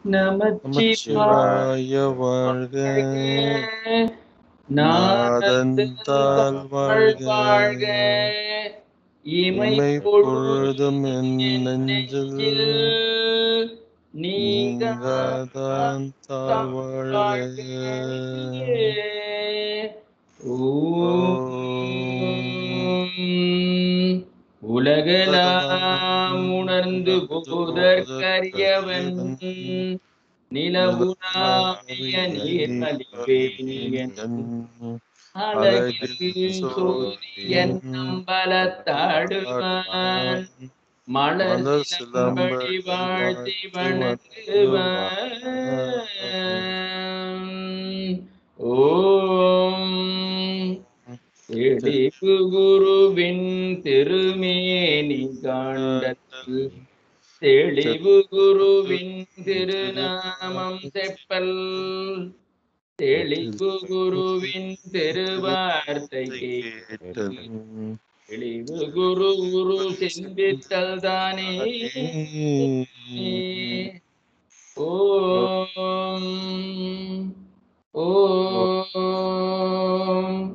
நமச்சிவாய வாழ்க நாதந்தால் வாழ்க இமை பொழுதும் என் நெஞ்சில் நீங்காதான் தாழ் வாழ்க ஓம் உலகலாம் உணர்ந்து போதற்கரியவன் நிலவுனாவிய நீர்மலிவேணியன் அழகில் சோதியன் நம்பலத்தாடுவான் மலர் சிலம்படி வாழ்த்தி வணங்குவான் ஓம் தெளிவு குருவின் திருமேனி காண்டத்தில் தெளிவு குருவின் திருநாமம் செப்பல் தெளிவு குருவின் திருவார்த்தை கேட்டல். தெளிவு குரு குரு சிந்தித்தல் தானே ஓம் ஓம்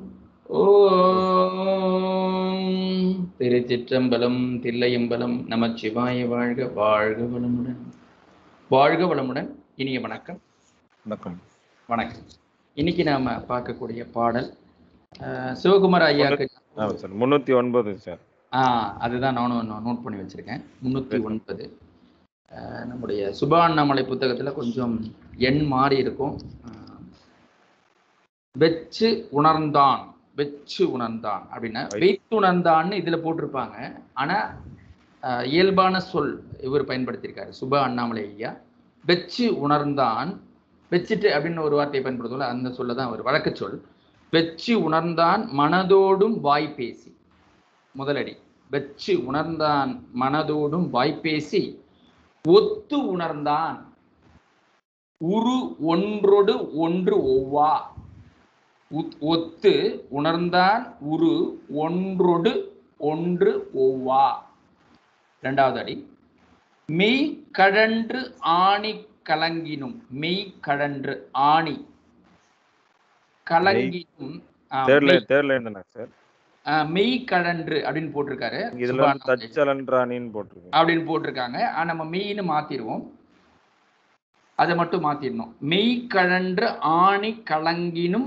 ஓம் திருச்சிற்றம்பலம் தில்லையம்பலம் நமச்சிவாய வாழ்க வாழ்க வளமுடன் வாழ்க வளமுடன் இனிய வணக்கம் வணக்கம் வணக்கம் இன்னைக்கு நாம பார்க்கக்கூடிய பாடல் அஹ், சிவகுமார் ஐயாக்கு ஆமாம் சார் முந்நூற்றி ஒன்பது சார் ஆ அதுதான் நானும் நோ- நோட் பண்ணி வச்சிருக்கேன் முன்னூத்தி ஒன்பது அஹ், நம்முடைய சுபா அண்ணாமலை புத்தகத்துல கொஞ்சம் எண் மாறி இருக்கும் அஹ், வெச்சு உணர்ந்தான் வெச்சு உணர்ந்தான் அப்படின்னா வைத்துணர்ந்தான்னு இதுல போட்டிருப்பாங்க ஆனா அஹ், இயல்பான சொல் இவர் பயன்படுத்தியிருக்காரு சுபா அண்ணாமலை ஐயா வெச்சு உணர்ந்தான் வெச்சிட்டு அப்படின்னு ஒரு வார்த்தையை பயன்படுத்துவோம்ல அந்த சொல்ல தான் அவர் வழக்கு சொல் வெச்சு உணர்ந்தான் மனதோடும் வாய் பேசி முதலடி வெச்சு உணர்ந்தான் மனதோடும் வாய்ப்பேசி ஒத்து உணர்ந்தான் உரு ஒன்றொடு ஒன்று ஒவ்வா உத்- ஒத்து உணர்ந்தான் உரு ஒன்றொடு ஒன்று ஒவ்வா இரண்டாவது அடி மெய் கழன்று ஆணி கலங்கினும் மெய் கழன்று ஆணி கலங்கினும் ஆ, தேர்ட் மெய்- லைன் தேர்ட் லைன் தானே சார் ஆ, மெய் கழன்று அப்படின்னு போட்டிருக்காரு இதுல சுபா வந்து தச்சலன்றானின்னு போட்டிருக்கு அப்படின்னு போட்டிருக்காங்க ஆனா நம்ம மெய்ன்னு மாத்திடுவோம் அதை மட்டும் மாத்திடணும் மெய் கழன்று ஆணி கலங்கினும்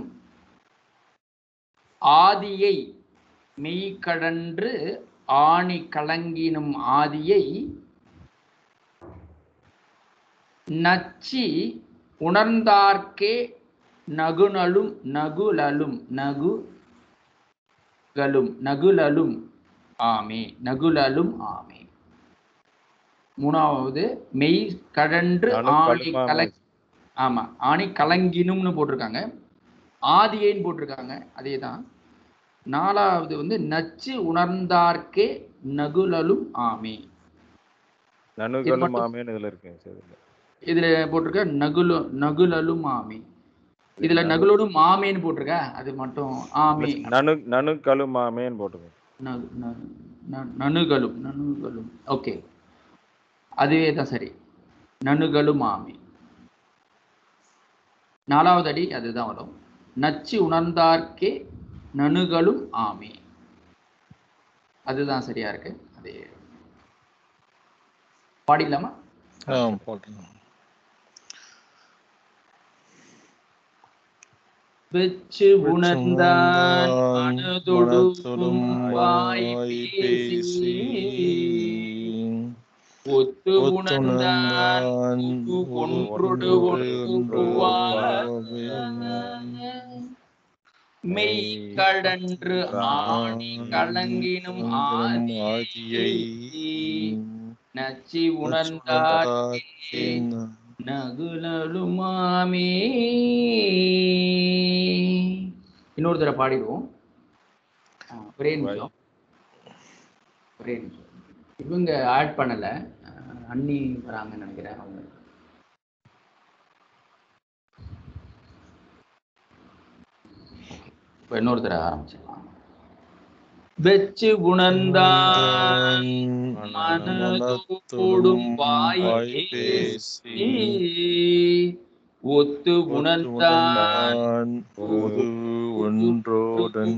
ஆதியை மெய் கழன்று ஆணி கலங்கினும் ஆதியை நச்சி உணர்ந்தார்க்கே நகுநலும் நகுலலும் நகுகளும் நகுலலும் ஆமே நகுலலும் ஆமே மூணாவது மெய் கழன்று நானும் ஆணி கழுமாமே. கல ஆமா ஆணி கலங்கினும்னு போட்டிருக்காங்க ஆதியேன்னு போட்டிருக்காங்க அதேதான் நாலாவது வந்து நச்சு உணர்ந்தார்க்கே நகுலலும் ஆமே நனுகளும் மட்டும்- மாமேன்னு இதுல இருக்குங்க சார் இதுல. இதுல போட்டிருக்க நகுலு நகுலலும் ஆமே இதுல நகுலோடும் ஆமேன்னு போட்டிருக்க அது மட்டும் ஆமே நனு நனுக்களும் மாமேன்னு போட்டிருக்கு ந- ந- ந- நனுகளும் நனுகளும் ஓகே அதுவே தான் சரி நனுகளும் ஆமே நாலாவது அடி அதுதான் வரும் நச்சு உணர்ந்தார்க்கே நனுகளும் ஆமே அதுதான் சரியா இருக்கு அதே பாடிடலாமா ஆ போட்டுருங்க வெச்சு உணர்ந்தான் மனதொடும் மனதொடும் வாய் வாய் பேசி பேசி ஒத்து உணர்ந்தான் ஒத்துணர்ந்தான் ஒன்றொடு ஒன்று மெய் கடன்று ஆணி கலங்கினும் ஆதியை நச்சி உணர்ந்தார் நகுலலுமாமே இன்னொரு தடவை பாடிடுவோம் ஆ, ஒரே நிமிஷம் ஒரே நிமிஷம் இவங்க ஆட் பண்ணல ஆ, அண்ணி வராங்கன்னு நினைக்கிறேன் அவங்க இப்போ இன்னொரு தடவை ஆரம்பிச்சிடலாம் வெச்சு உணர்ந்தான் மனதோடும் வாய் பேசி ஒத்து உணர்ந்தான் பொது ஒன்றோடன்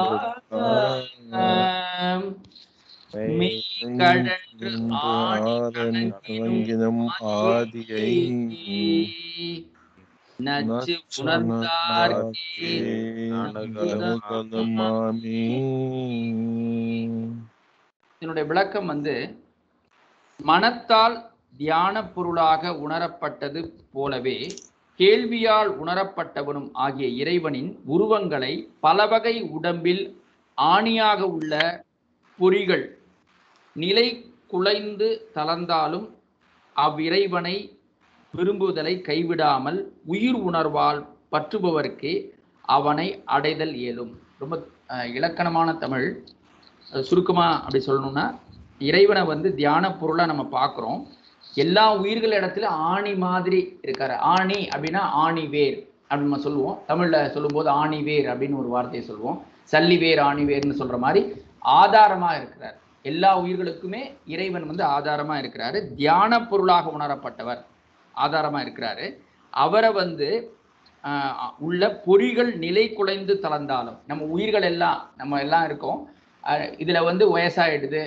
மெய் கடன்று ஆடி துவங்கினம் ஆதியை நச்சு உணர்ந்தார்க்கே மாமி இதனுடைய விளக்கம் வந்து மனத்தால் தியான பொருளாக உணரப்பட்டது போலவே கேள்வியால் உணரப்பட்டவனும் ஆகிய இறைவனின் உருவங்களை பலவகை உடம்பில் ஆணியாக உள்ள பொறிகள் நிலை குலைந்து தளர்ந்தாலும் அவ்விறைவனை விரும்புதலை கைவிடாமல் உயிர் உணர்வால் பற்றுபவர்க்கே அவனை அடைதல் இயலும் ரொம்ப அஹ், இலக்கணமான தமிழ் அது சுருக்கமா அப்படி சொல்லணும்னா இறைவனை வந்து தியான பொருளா நம்ம பார்க்குறோம் எல்லா உயிர்கள் இடத்துல ஆணி மாதிரி இருக்காரு ஆணி அப்படின்னா ஆணி வேர் அப்படின்னு நம்ம சொல்லுவோம் தமிழ்ல சொல்லும்போது ஆணி வேர் அப்படின்னு ஒரு வார்த்தையை சொல்லுவோம் சல்லி வேர் ஆணி வேர்னு சொல்ற மாதிரி ஆதாரமா இருக்கிறார் எல்லா உயிர்களுக்குமே இறைவன் வந்து ஆதாரமா இருக்கிறாரு தியான பொருளாக உணரப்பட்டவர் ஆதாரமா இருக்கிறாரு அவரை வந்து ஆஹ், உள்ள பொறிகள் நிலை குலைந்து தளர்ந்தாலும் நம்ம உயிர்கள் எல்லாம் நம்ம எல்லாம் இருக்கோம் அஹ், இதுல வந்து வயசாயிடுது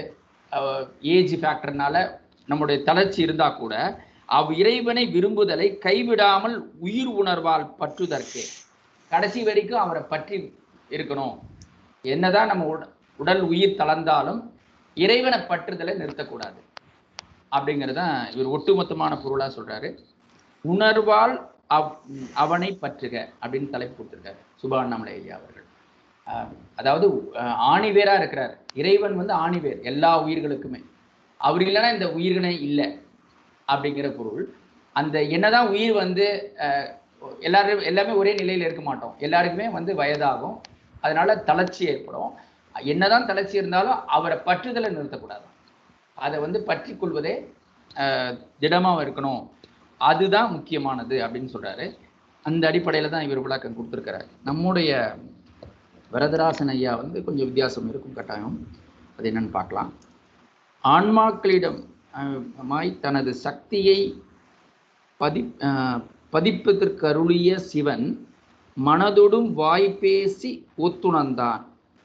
ஏஜ் ஃபேக்டர்னால நம்முடைய தளர்ச்சி இருந்தா கூட அவ் இறைவனை விரும்புதலை கைவிடாமல் உயிர் உணர்வால் பற்றுதற்கு கடைசி வரைக்கும் அவரை பற்றி இருக்கணும் என்னதான் நம்ம உட- உடல் உயிர் தளர்ந்தாலும் இறைவனை பற்றுதலை நிறுத்தக்கூடாது அப்படிங்கிறது தான் இவர் ஒட்டுமொத்தமான பொருளா சொல்றாரு உணர்வால் அவ் அவனை பற்றுக அப்படின்னு தலைப்பு கொடுத்திருக்காரு சுபாண்ணாமலை ஐயா அவர்கள் ஆஹ் அதாவது ஆஹ் ஆணிவேரா இருக்கிறார் இறைவன் வந்து ஆணிவேர் எல்லா உயிர்களுக்குமே அவர் இல்லைன்னா இந்த உயிர்களே இல்லை அப்படிங்கிற பொருள் அந்த என்னதான் உயிர் வந்து ஆஹ் எல்லாரும் எல்லாமே ஒரே நிலையில இருக்க மாட்டோம் எல்லாருக்குமே வந்து வயதாகும் அதனால தளர்ச்சி ஏற்படும் என்னதான் தளர்ச்சி இருந்தாலும் அவரை பற்றுதலை நிறுத்தக்கூடாது அதை வந்து பற்றி கொள்வதே ஆஹ் திடமா இருக்கணும் அதுதான் முக்கியமானது அப்படின்னு சொல்றாரு அந்த அடிப்படையில தான் இவர் விளக்கம் கொடுத்துருக்கிறார் நம்முடைய வரதராசன் ஐயா வந்து கொஞ்சம் வித்தியாசம் இருக்கும் கட்டாயம் அது என்னன்னு பார்க்கலாம் ஆன்மாக்களிடம் ஆஹ், மாய் தனது சக்தியை பதி ஆஹ், பதிப்பதற்கு அருளிய சிவன் மனதொடும் வாய் பேசி ஒத்துணர்ந்தான்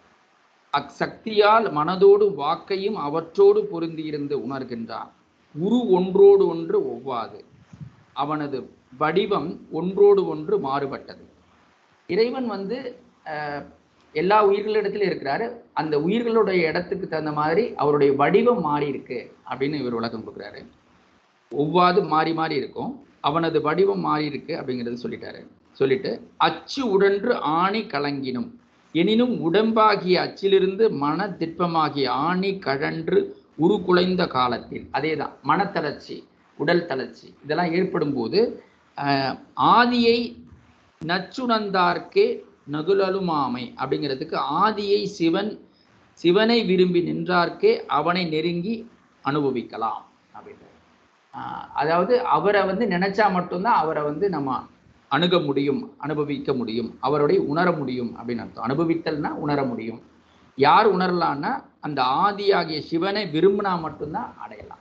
அச்சக்தியால் மனதோடு வாக்கையும் அவற்றோடு பொருந்தியிருந்து உணர்கின்றான் உரு ஒன்றோடு ஒன்று ஒவ்வாது அவனது வடிவம் ஒன்றோடு ஒன்று மாறுபட்டது இறைவன் வந்து ஆஹ், எல்லா உயிர்களிடத்திலும் இருக்கிறாரு அந்த உயிர்களுடைய இடத்துக்கு தகுந்த மாதிரி அவருடைய வடிவம் மாறி இருக்கு அப்படின்னு இவர் விளக்கம் கொடுக்குறாரு ஒவ்வாது மாறி மாறி இருக்கும் அவனது வடிவம் மாறி இருக்கு அப்படிங்கிறது சொல்லிட்டாரு சொல்லிட்டு அச்சு உடன்று ஆணி கலங்கினும் எனினும் உடம்பாகிய அச்சிலிருந்து மன திட்பமாகிய ஆணி கழன்று உருகுலைந்த காலத்தில் அதேதான் மனத்தளர்ச்சி உடல் தளர்ச்சி இதெல்லாம் ஏற்படும் போது ஆஹ், ஆதியை நச்சுணர்ந்தார்க்கே நகுலலுமாமை அப்படிங்கிறதுக்கு ஆதியை சிவன் சிவனை விரும்பி நின்றார்க்கே அவனை நெருங்கி அனுபவிக்கலாம் அப்படின்றார் ஆஹ், அதாவது அவரை வந்து நினைச்சா மட்டும்தான் அவரை வந்து நம்ம அணுக முடியும் அனுபவிக்க முடியும் அவருடைய உணர முடியும் அப்படின்னு அர்த்தம் அனுபவித்தல்னா உணர முடியும் யார் உணரலான்னா அந்த ஆதியாகிய சிவனை விரும்பினா மட்டும்தான் அடையலாம்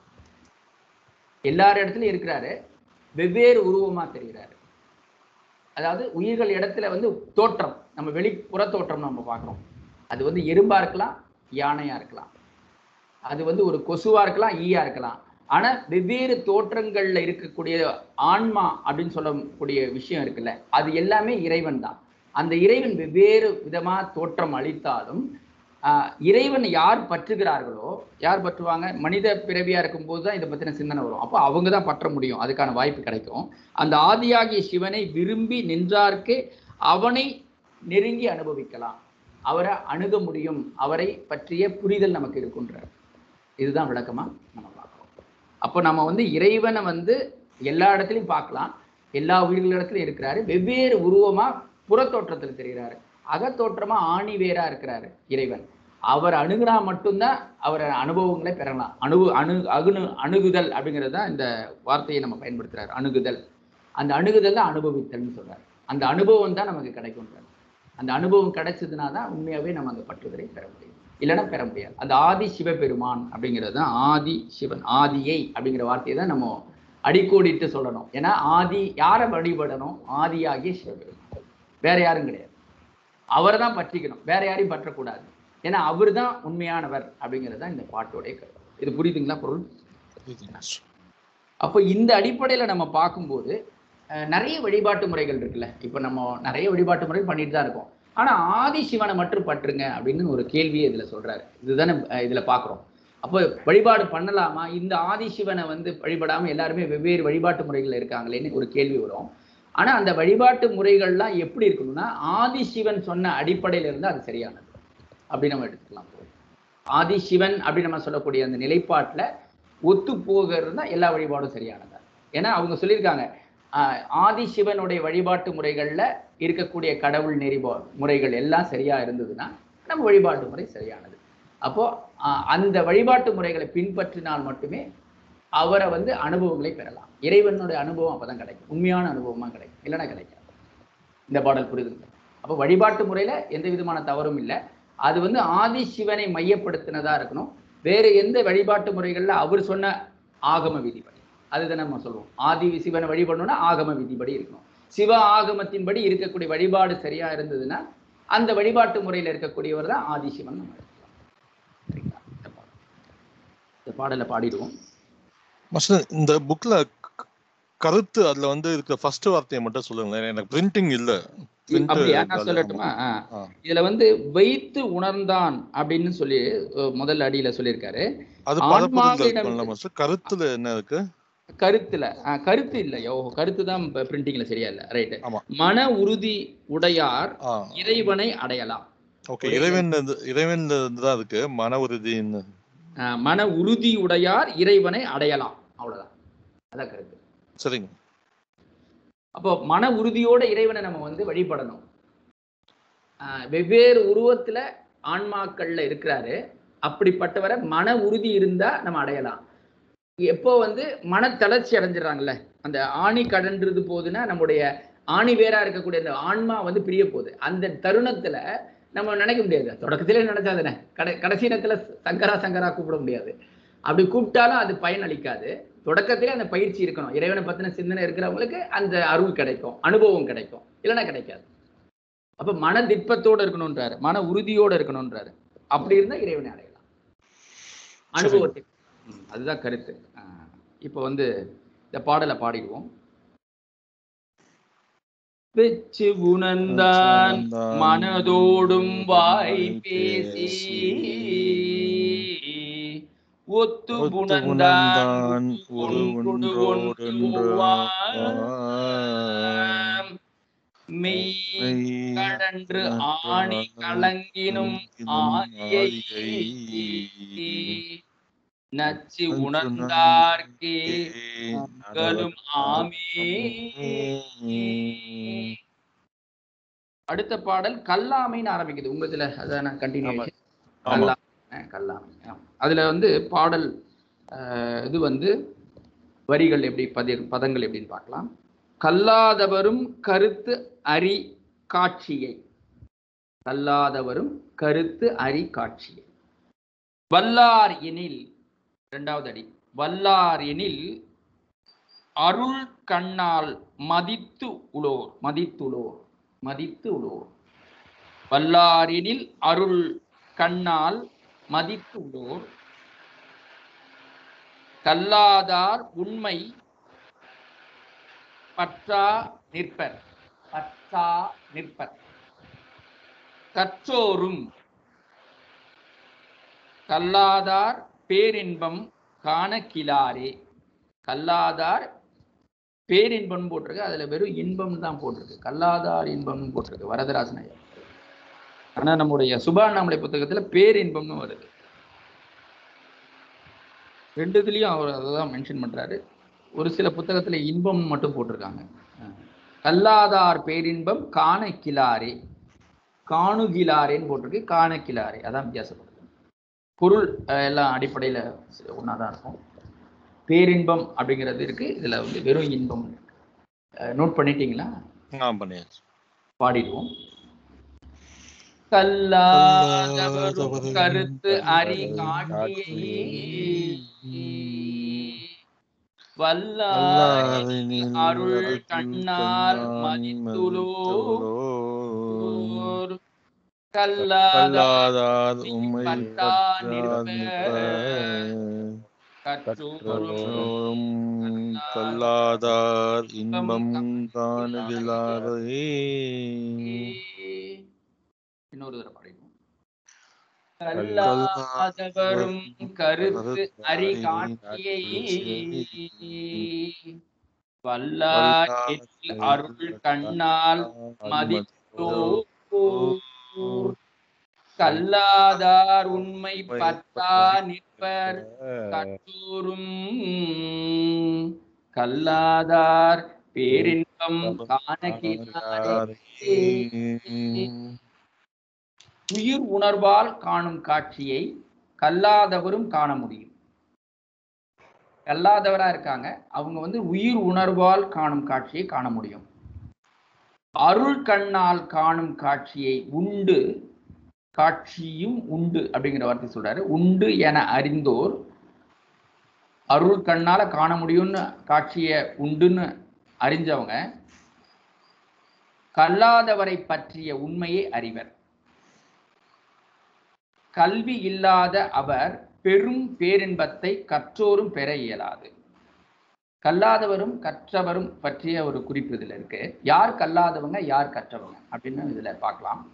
எல்லார் இடத்துலயும் இருக்கிறாரு வெவ்வேறு உருவமா தெரிகிறாரு அதாவது உயிர்கள் இடத்துல வந்து தோற்றம் நம்ம வெளிப்புற தோற்றம் நம்ம பார்க்குறோம் அது வந்து எறும்பா இருக்கலாம் யானையா இருக்கலாம் அது வந்து ஒரு கொசுவா இருக்கலாம் ஈயா இருக்கலாம் ஆனா வெவ்வேறு தோற்றங்கள்ல இருக்கக்கூடிய ஆன்மா அப்படின்னு சொல்லக்கூடிய விஷயம் இருக்குல்ல அது எல்லாமே இறைவன் தான் அந்த இறைவன் வெவ்வேறு விதமா தோற்றம் அளித்தாலும் ஆஹ், இறைவன் யார் பற்றுகிறார்களோ யார் பற்றுவாங்க மனித பிறவியா இருக்கும்போது தான் இதை பத்தின சிந்தனை வரும் அப்போ அவங்க தான் பற்ற முடியும் அதுக்கான வாய்ப்பு கிடைக்கும் அந்த ஆதியாகிய சிவனை விரும்பி நின்றார்க்கே அவனை நெருங்கி அனுபவிக்கலாம் அவரை அணுக முடியும் அவரை பற்றிய புரிதல் நமக்கு இருக்குன்றார் இதுதான் விளக்கமா நம்ம பார்க்கிறோம் அப்போ நம்ம வந்து இறைவனை வந்து எல்லா இடத்துலையும் பார்க்கலாம் எல்லா உயிர்களிடத்துலையும் இருக்கிறாரு வெவ்வேறு உருவமா புறத்தோற்றத்தில் தெரிகிறாரு அகத்தோற்றமா ஆணி வேரா இருக்கிறாரு இறைவன் அவர் அணுகுனா மட்டும்தான் அவர் அனுபவங்களை பெறலாம் அணுகு அணு அகுனு அணுகுதல் அப்படிங்கிறது தான் இந்த வார்த்தையை நம்ம பயன்படுத்துறாரு அணுகுதல் அந்த அணுகுதல் தான் அனுபவித்தல்னு சொல்றாரு அந்த அனுபவம் தான் நமக்கு கிடைக்கும்ன்றார் அந்த அனுபவம் கிடைச்சதுனா தான் உண்மையாவே நம்ம அந்த பற்றுதலை பெற முடியும் இல்லைன்னா பெற முடியாது அந்த ஆதி சிவபெருமான் அப்படிங்கிறது தான் ஆதி சிவன் ஆதியை அப்படிங்கிற வார்த்தையை தான் நம்ம அடிக்கோடிட்டு சொல்லணும் ஏன்னா ஆதி யாரை வழிபடணும் ஆதியாகிய சிவபெருமான் வேற யாரும் கிடையாது அவரை தான் பற்றிக்கணும் வேற யாரையும் பற்றக்கூடாது ஏன்னா அவர் தான் உண்மையானவர் அப்படிங்கிறது தான் இந்த பாட்டோடைய கருத்து இது புரியுதுங்களா பொருள் அப்போ இந்த அடிப்படையில் நம்ம பார்க்கும்போது அஹ், நிறைய வழிபாட்டு முறைகள் இருக்குல்ல இப்போ நம்ம நிறைய வழிபாட்டு முறை பண்ணிட்டு தான் இருக்கோம் ஆனால் ஆதி சிவனை மட்டும் பற்றுங்க அப்படின்னு ஒரு கேள்வியை இதில் சொல்றாரு இதுதானே அஹ், இதுல பார்க்குறோம் அப்போ வழிபாடு பண்ணலாமா இந்த ஆதி சிவனை வந்து வழிபடாம எல்லாருமே வெவ்வேறு வழிபாட்டு முறைகள் இருக்காங்களேன்னு ஒரு கேள்வி வரும் ஆனா அந்த வழிபாட்டு முறைகள்லாம் எப்படி இருக்கணும்னா ஆதி சிவன் சொன்ன அடிப்படையில இருந்து அது சரியானது அப்படி நம்ம எடுத்துக்கலாம் ஆதி சிவன் அப்படின்னு நம்ம சொல்லக்கூடிய அந்த நிலைப்பாட்டுல ஒத்து போகிறது தான் எல்லா வழிபாடும் சரியானதா ஏன்னா அவங்க சொல்லியிருக்காங்க ஆஹ், ஆதி சிவனுடைய வழிபாட்டு முறைகள்ல இருக்கக்கூடிய கடவுள் நெறிபா முறைகள் எல்லாம் சரியா இருந்ததுன்னா நம்ம வழிபாட்டு முறை சரியானது அப்போ ஆஹ், அந்த வழிபாட்டு முறைகளை பின்பற்றினால் மட்டுமே அவரை வந்து அனுபவங்களை பெறலாம் இறைவனுடைய அனுபவம் அப்பதான் கிடைக்கும் உண்மையான அனுபவமா கிடைக்கும் இல்லைன்னா கிடைக்காது இந்த பாடல் புரியுதுங்க அப்போ வழிபாட்டு முறையில எந்த விதமான தவறும் இல்லை அது வந்து ஆதி சிவனை மையப்படுத்தினதா இருக்கணும் வேற எந்த வழிபாட்டு முறைகள்ல அவர் சொன்ன ஆகம விதிப்படி அதுதான் நம்ம சொல்லுவோம் ஆதி சிவனை வழிபடணும்னா ஆகம விதிப்படி இருக்கணும் சிவ ஆகமத்தின்படி இருக்கக்கூடிய வழிபாடு சரியா இருந்ததுன்னா அந்த வழிபாட்டு முறையில இருக்கக்கூடியவர் தான் ஆதி சிவன் நம்ம எடுத்துக்கலாம் சரிங்களா இந்த பாடல். இந்த பாடலை பாடிடுவோம் மாஸ்டர் இந்த புக்ல க- கருத்து அதுல வந்து இருக்க ஃபர்ஸ்ட் வார்த்தையை மட்டும் சொல்லுங்களேன் எனக்கு பிரிண்டிங் இல்ல Print அப்படியா நான் இருக்காது. சொல்லட்டுமா ஆ. ஆ. இதுல வந்து வைத்து உணர்ந்தான் அப்படின்னு சொல்லி அஹ், முதல் அடியில சொல்லியிருக்காரு அது ஆன்மாவிடம் பதப்பதில் இருக்கும்ல மாஸ்டர் கருத்துல என்ன இருக்கு கருத்துல ஆ, கருத்து இல்லையோ கருத்து தான் பிரிண்டிங்ல சரியா இல்ல ரைட் ஆமா. மன உறுதி உடையார் ஆ இறைவனை அடையலாம் ஓகே இறைவன் இருந்து- இறைவன் இருந்து தான் இருக்கு மன உறுதின்னு ஆ, மன உறுதி உடையார் இறைவனை அடையலாம் அவ்வளவுதான் அதான் கருத்து சரிங்க அப்போ மன உறுதியோட இறைவனை நம்ம வந்து வழிபடணும் ஆஹ் வெவ்வேறு உருவத்துல ஆன்மாக்கள்ல இருக்கிறாரு அப்படிப்பட்டவரை மன உறுதி இருந்தா நம்ம அடையலாம் எப்போ வந்து மன தளர்ச்சி அடைஞ்சிடறாங்கல்ல அந்த ஆணி கடன்றது போகுதுன்னா நம்முடைய ஆணி வேறா இருக்கக்கூடிய அந்த ஆன்மா வந்து பிரிய போகுது அந்த தருணத்துல நம்ம நினைக்க முடியாது தொடக்கத்திலே நினைச்சாதானே கடை கடைசி நேரத்துல சங்கரா சங்கரா கூப்பிட முடியாது அப்படி கூப்பிட்டாலும் அது பயன் அளிக்காது தொடக்கத்திலே அந்த பயிற்சி இருக்கணும் இறைவனை பத்தின சிந்தனை இருக்கிறவங்களுக்கு அந்த அருள் கிடைக்கும் அனுபவம் கிடைக்கும் இல்லைன்னா கிடைக்காது அப்ப மன திட்பத்தோட இருக்கணும்ன்றாரு மன உறுதியோட இருக்கணும்ன்றாரு அப்படி இருந்தா இறைவனை அடையலாம் அனுபவத்தை ம், அதுதான் கருத்து ஆஹ், இப்போ வந்து இந்த பாடலை பாடிடுவோம் வெச்சு உணர்ந்தான் மனதோடும் வாய் பேசி ஒத்து ஒத்து உணர்ந்தான் உணர்ந்தான் ஒரு ஒன்றோடு ஒன்றோடு ஒன்றுவாம். மெய் மெய் கடன்று ஆணி கலங்கினும் ஆதியை நச்சு உணர்ந்தார்க்கே மகளும் ஆமே அடுத்த பாடல் கல்லாமைன்னு ஆரம்பிக்குது உங்க இதுல அதான கண்டினியூ ஆமா. கல்லாமை ஆமா. அதுல வந்து பாடல் அஹ், இது வந்து வரிகள் எப்படி பதி பதங்கள் எப்படின்னு பார்க்கலாம் கல்லாதவரும் கருத்து அறி காட்சியை கல்லாதவரும் கருத்து அறி காட்சியை வல்லார் எனில் இரண்டாவது அடி வல்லார் எனில் அருள் கண்ணால் மதித்து உளோர் மதித்துளோர் மதித்து உளோர் வல்லாரினில் அருள் கண்ணால் மதித்து உளோர் கல்லாதார் உண்மை பற்றா நிற்பர் பற்றா நிற்பர் கற்றோரும் கல்லாதார் பேரின்பம் காண கிளாரே கல்லாதார் பேரின்பம் போட்டிருக்கு அதுல வெறும் இன்பம் தான் போட்டிருக்கு கல்லாதார் இன்பம் போட்டிருக்கு வரதராசன் ஐயா ஆனா நம்முடைய சுபாண்ணாமலை புத்தகத்துல பேரின்பம்னு வருது ரெண்டு இதுலயும் அவர் அதை தான் மென்ஷன் பண்றாரு ஒரு சில புத்தகத்துல இன்பம் மட்டும் போட்டிருக்காங்க அஹ். கல்லாதார் பேரின்பம் காண கிளாரே காணுகிலாரேன்னு போட்டிருக்கு காண கிளாரே அதான் வித்தியாசப்படுது பொருள் அஹ், எல்லாம் அடிப்படையில ஒன்றா தான் இருக்கும் பேரின்பம் அப்படிங்கிறது இருக்கு இதுல வந்து வெறும் இன்பம் இருக்கு அஹ், நோட் பண்ணிட்டீங்களா ஆ பண்ணியாச்சு பாடிடுவோம் கல்லாதவரும் கருத்து அறி காட்டியை வல்லாய் அருள் கண்ணால் மதித்துளோர் கல்லாத கல்லாதார் உம்மை பற்றா நிற்ப கற்றோரும் கல்லாதார் இன்பம் காணுகிறாரே இன்னொரு தடவை பாடிடுவோம் கல்லாதவரும் கருத்து அறி காட்டியை வல்லாய் அருள் கண்ணால் மதித்தோர் கல்லாதார் உண்மை பற்றா நிற்பர் கற்றோரும் கல்லாதார் பேரின்பம் காணகினாரே உயிர் உணர்வால் காணும் காட்சியை கல்லாதவரும் காண முடியும் கல்லாதவரா இருக்காங்க அவங்க வந்து உயிர் உணர்வால் காணும் காட்சியை காண முடியும் அருள் கண்ணால் காணும் காட்சியை உண்டு காட்சியும் உண்டு அப்படிங்கிற வார்த்தை சொல்றாரு உண்டு என அறிந்தோர் அருள் கண்ணால காண முடியும்னு காட்சியை உண்டுன்னு அறிஞ்சவங்க கல்லாதவரை பற்றிய உண்மையை அறிவர் கல்வி இல்லாத அவர் பெரும் பேரின்பத்தை கற்றோரும் பெற இயலாது கல்லாதவரும் கற்றவரும் பற்றிய ஒரு குறிப்பு இதுல இருக்கு யார் கல்லாதவங்க யார் கற்றவங்க அப்படின்னு இதுல பார்க்கலாம்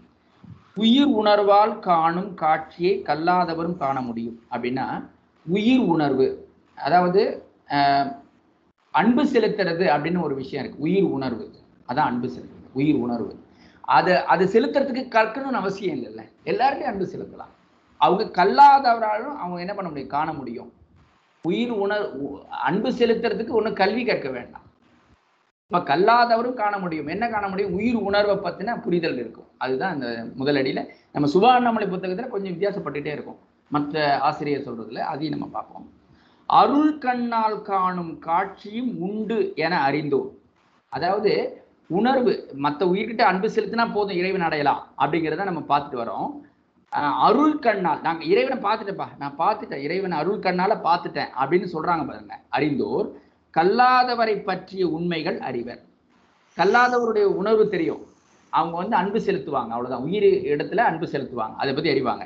உயிர் உணர்வால் காணும் காட்சியை கல்லாதவரும் காண முடியும் அப்படின்னா உயிர் உணர்வு அதாவது ஆஹ், அன்பு செலுத்துறது அப்படின்னு ஒரு விஷயம் இருக்கு உயிர் உணர்வு அதான் அன்பு செலுத்துறது உயிர் உணர்வு அதை அது செலுத்துறதுக்கு கற்கணும்னு அவசியம் இல்லைல்ல எல்லாருமே அன்பு செலுத்தலாம் அவங்க கல்லாதவராலும் அவங்க என்ன பண்ண முடியும் காண முடியும் உயிர் உணர் உ- அன்பு செலுத்துறதுக்கு ஒன்றும் கல்வி கற்க வேண்டாம் இப்ப கல்லாதவரும் காண முடியும் என்ன காண முடியும் உயிர் உணர்வை பத்தின புரிதல் இருக்கும் அதுதான் இந்த முதலடியில நம்ம சுபாண்ணாமலை புத்தகத்துல கொஞ்சம் வித்தியாசப்பட்டுட்டே இருக்கும் மற்ற ஆசிரியர் சொல்றதுல அதையும் நம்ம பார்ப்போம் அருள் கண்ணால் காணும் காட்சியும் உண்டு என அறிந்தோம் அதாவது உணர்வு மற்ற உயிர்கிட்ட அன்பு செலுத்தினா போதும் இறைவன் அடையலாம் அப்படிங்கிறத நம்ம பார்த்துட்டு வரோம் அஹ் அருள் கண்ணால் நாங்க இறைவனை பார்த்துட்டேப்பா நான் பார்த்துட்டேன் இறைவனை அருள் கண்ணால பார்த்துட்டேன் அப்படின்னு சொல்றாங்க பாருங்க அறிந்தோர் கல்லாதவரை பற்றிய உண்மைகள் அறிவர் கல்லாதவருடைய உணர்வு தெரியும் அவங்க வந்து அன்பு செலுத்துவாங்க அவ்வளவுதான் உயிர் இடத்துல அன்பு செலுத்துவாங்க அதை பத்தி அறிவாங்க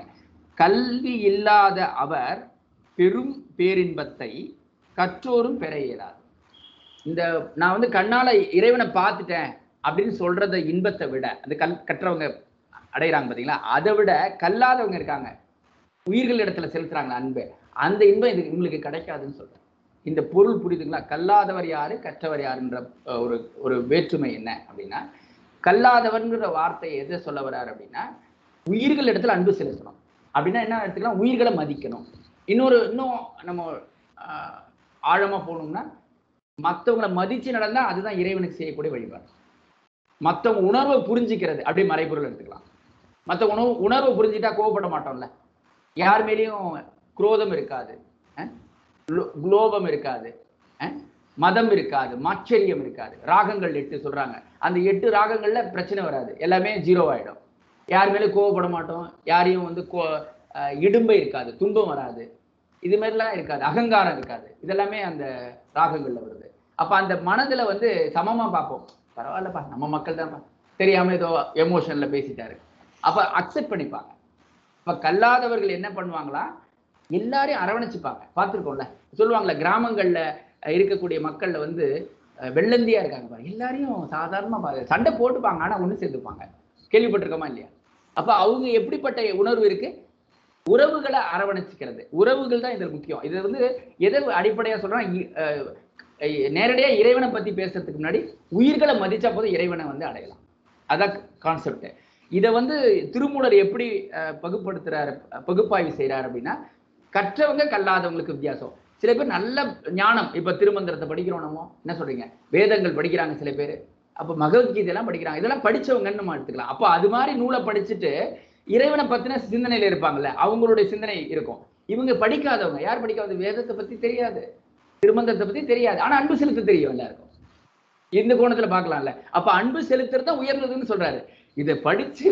கல்வி இல்லாத அவர் பெரும் பேரின்பத்தை கற்றோரும் பெற இயலாது இந்த நான் வந்து கண்ணால இறைவனை பார்த்துட்டேன் அப்படின்னு சொல்றத இன்பத்தை விட அந்த கல் கற்றவங்க அடையிறாங்க பாத்தீங்களா அதை விட கல்லாதவங்க இருக்காங்க உயிர்கள் இடத்துல செலுத்துறாங்க அன்பு அந்த இன்பம் இது உங்களுக்கு கிடைக்காதுன்னு சொல்றேன் இந்த பொருள் புரியுதுங்களா கல்லாதவர் யாரு கற்றவர் யாருன்ற அஹ், ஒரு ஒரு வேற்றுமை என்ன அப்படின்னா கல்லாதவர்ங்கிற வார்த்தையை எதை சொல்ல வர்றாரு அப்படின்னா உயிர்கள் இடத்துல அன்பு செலுத்தணும் அப்படின்னா என்ன எடுத்துக்கலாம் உயிர்களை மதிக்கணும் இன்னொரு இன்னும் நம்ம ஆஹ், ஆழமா போகணும்னா மற்றவங்களை மதிச்சு நடந்தா அதுதான் இறைவனுக்கு செய்யக்கூடிய வழிபாடு மற்றவங்க உணர்வை புரிஞ்சுக்கிறது அப்படி மறைபொருள் எடுத்துக்கலாம் மற்ற உணவு உணர்வை புரிஞ்சுட்டா கோவப்பட மாட்டோம்ல யார் மேலேயும் குரோதம் இருக்காது அஹ்? லோ- லோபம் இருக்காது அஹ்? மதம் இருக்காது மாச்சரியம் இருக்காது ராகங்கள் எட்டு சொல்றாங்க அந்த எட்டு ராகங்கள்ல பிரச்சனை வராது எல்லாமே ஜீரோ ஆயிடும் யார் மேலேயும் கோவப்பட மாட்டோம் யாரையும் வந்து கோ அஹ் இடும்பை இருக்காது துன்பம் வராது இது மாதிரிலாம் இருக்காது அகங்காரம் இருக்காது இதெல்லாமே அந்த ராகங்கள்ல வருது அப்ப அந்த மனதுல வந்து சமமா பார்ப்போம் பரவாயில்லப்பா நம்ம மக்கள் தான்ப்பா தெரியாம ஏதோ எமோஷன்ல பேசிட்டாரு அப்ப அக்செப்ட் பண்ணிப்பாங்க இப்ப கல்லாதவர்கள் என்ன பண்ணுவாங்களா எல்லாரையும் அரவணைச்சுப்பாங்க பார்த்துருக்கோம்ல சொல்லுவாங்கல்ல கிராமங்கள்ல அஹ், இருக்கக்கூடிய மக்கள்ல வந்து அஹ், வெள்ளந்தியா இருக்காங்க பாருங்க எல்லாரையும் சாதாரணமா பாரு சண்டை போட்டுப்பாங்க ஆனா ஒண்ணு சேர்ந்துப்பாங்க கேள்விப்பட்டிருக்கோமா இல்லையா அப்ப அவங்க எப்படிப்பட்ட உணர்வு இருக்கு உறவுகளை அரவணைச்சிக்கிறது உறவுகள் தான் இதில் முக்கியம் இது வந்து எதை அடிப்படையா சொல்றோம் இ- அஹ், அஹ், நேரடியா இறைவனை பத்தி பேசுறதுக்கு முன்னாடி உயிர்களை மதிச்சா போதும் இறைவனை வந்து அடையலாம் அதான் கான்செப்ட் இதை வந்து திருமூலர் எப்படி அஹ், பகுப்படுத்துறாரு அஹ், பகுப்பாய்வு செய்றாரு அப்படின்னா கற்றவங்க கல்லாதவங்களுக்கு வித்தியாசம் சில பேர் நல்ல ஞானம் இப்ப திருமந்திரத்தை படிக்கிறோம் நம்ம என்ன சொல்றீங்க வேதங்கள் படிக்கிறாங்க சில பேர் அப்ப பகவத்கீதையெல்லாம் படிக்கிறாங்க இதெல்லாம் படிச்சவங்கன்னு நம்ம எடுத்துக்கலாம் அப்போ அது மாதிரி நூலை படிச்சுட்டு இறைவனை பத்தின சிந்தனையில இருப்பாங்கல்ல அவங்களுடைய சிந்தனை இருக்கும் இவங்க படிக்காதவங்க யார் படிக்காத வேதத்தை பத்தி தெரியாது திருமந்திரத்தை பத்தி தெரியாது ஆனா அன்பு செலுத்த தெரியும் எல்லாருக்கும் இந்த கோணத்துல பார்க்கலாம்ல அப்ப அன்பு செலுத்துறது தான் உயர்ந்ததுன்னு சொல்றாரு இதை படிச்சு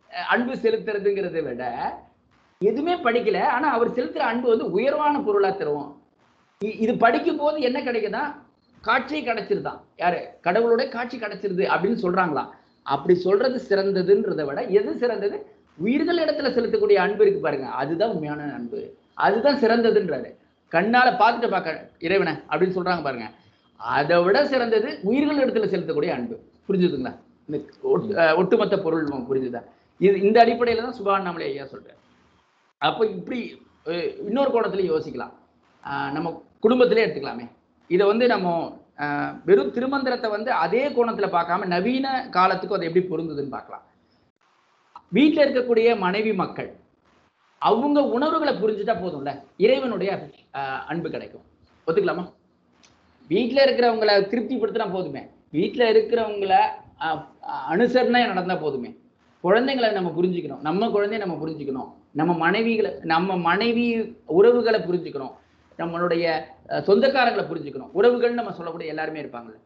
அஹ், அன்பு செலுத்துறதுங்கிறதை விட எதுவுமே படிக்கல ஆனா அவர் செலுத்துற அன்பு வந்து உயர்வான பொருளா தரும் இ- இது படிக்கும் போது என்ன கிடைக்குதா காட்சி கிடைச்சிருதான் யாரு கடவுளோட காட்சி கிடைச்சிருது அப்படின்னு சொல்றாங்களாம் அப்படி சொல்றது சிறந்ததுன்றதை விட எது சிறந்தது உயிர்கள் இடத்துல செலுத்தக்கூடிய அன்பு இருக்கு பாருங்க அதுதான் உண்மையான அன்பு அதுதான் சிறந்ததுன்றாரு கண்ணால பார்த்துட்டு பார்க்க இறைவனை அப்படின்னு சொல்றாங்க பாருங்க அதை விட சிறந்தது உயிர்கள் இடத்துல செலுத்தக்கூடிய அன்பு புரிஞ்சுதுங்களா இந்த ஒட்டு- அஹ் ஒட்டுமொத்த பொருள் நமக்கு புரிஞ்சுதா இது இந்த அடிப்படையில தான் சுபாண்ணாமலை ஐயா சொல்றாரு அப்போ இப்படி அஹ், இன்னொரு கோணத்துல யோசிக்கலாம் ஆஹ் நம்ம குடும்பத்திலே எடுத்துக்கலாமே இதை வந்து நம்ம ஆஹ், வெறும் திருமந்திரத்தை வந்து அதே கோணத்துல பார்க்காம நவீன காலத்துக்கு அது எப்படி பொருந்துதுன்னு பார்க்கலாம் வீட்டில் இருக்கக்கூடிய மனைவி மக்கள் அவங்க உணர்வுகளை புரிஞ்சுட்டா போதும்ல இறைவனுடைய ஆஹ், அன்பு கிடைக்கும் ஒத்துக்கலாமா வீட்டில் இருக்கிறவங்கள திருப்திப்படுத்தினா போதுமே வீட்டில் இருக்கிறவங்கள ஆஹ், அனுசரணை நடந்தா போதுமே குழந்தைங்களை நம்ம புரிஞ்சுக்கணும் நம்ம குழந்தைய நம்ம புரிஞ்சுக்கணும் நம்ம மனைவிகளை நம்ம மனைவி உறவுகளை புரிஞ்சுக்கணும் நம்மளுடைய அஹ், சொந்தக்காரங்களை புரிஞ்சுக்கணும் உறவுகள்னு நம்ம சொல்லக்கூடிய எல்லாருமே இருப்பாங்கல்ல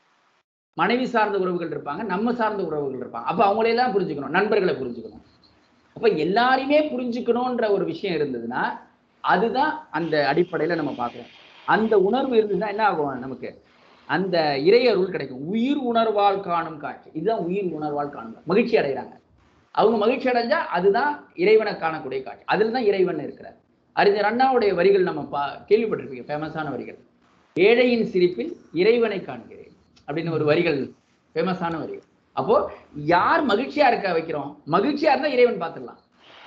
மனைவி சார்ந்த உறவுகள் இருப்பாங்க நம்ம சார்ந்த உறவுகள் இருப்பாங்க அப்ப அவங்களையெல்லாம் புரிஞ்சுக்கணும் நண்பர்களை புரிஞ்சுக்கணும் அப்ப எல்லாரையுமே புரிஞ்சுக்கணும்ன்ற ஒரு விஷயம் இருந்ததுன்னா அதுதான் அந்த அடிப்படையில நம்ம பார்க்கிறோம் அந்த உணர்வு இருந்ததுன்னா என்ன ஆகும் நமக்கு அந்த இறையருள் கிடைக்கும் உயிர் உணர்வால் காணும் காட்சி இதுதான் உயிர் உணர்வால் காணும் மகிழ்ச்சி அடைகிறாங்க அவங்க மகிழ்ச்சி அடைஞ்சா அதுதான் இறைவனை காணக்கூடிய காட்சி அதில் தான் இறைவன் இருக்கிறார் அறிஞர் அண்ணாவுடைய வரிகள் நம்ம பா கேள்விப்பட்டிருப்பீங்க ஃபேமஸான வரிகள் ஏழையின் சிரிப்பில் இறைவனை காண்கிறேன் அப்படின்னு ஒரு வரிகள் ஃபேமஸான வரிகள் அப்போ யார் மகிழ்ச்சியா இருக்க வைக்கிறோம் மகிழ்ச்சியா இருந்தா இறைவன் பார்த்துடலாம்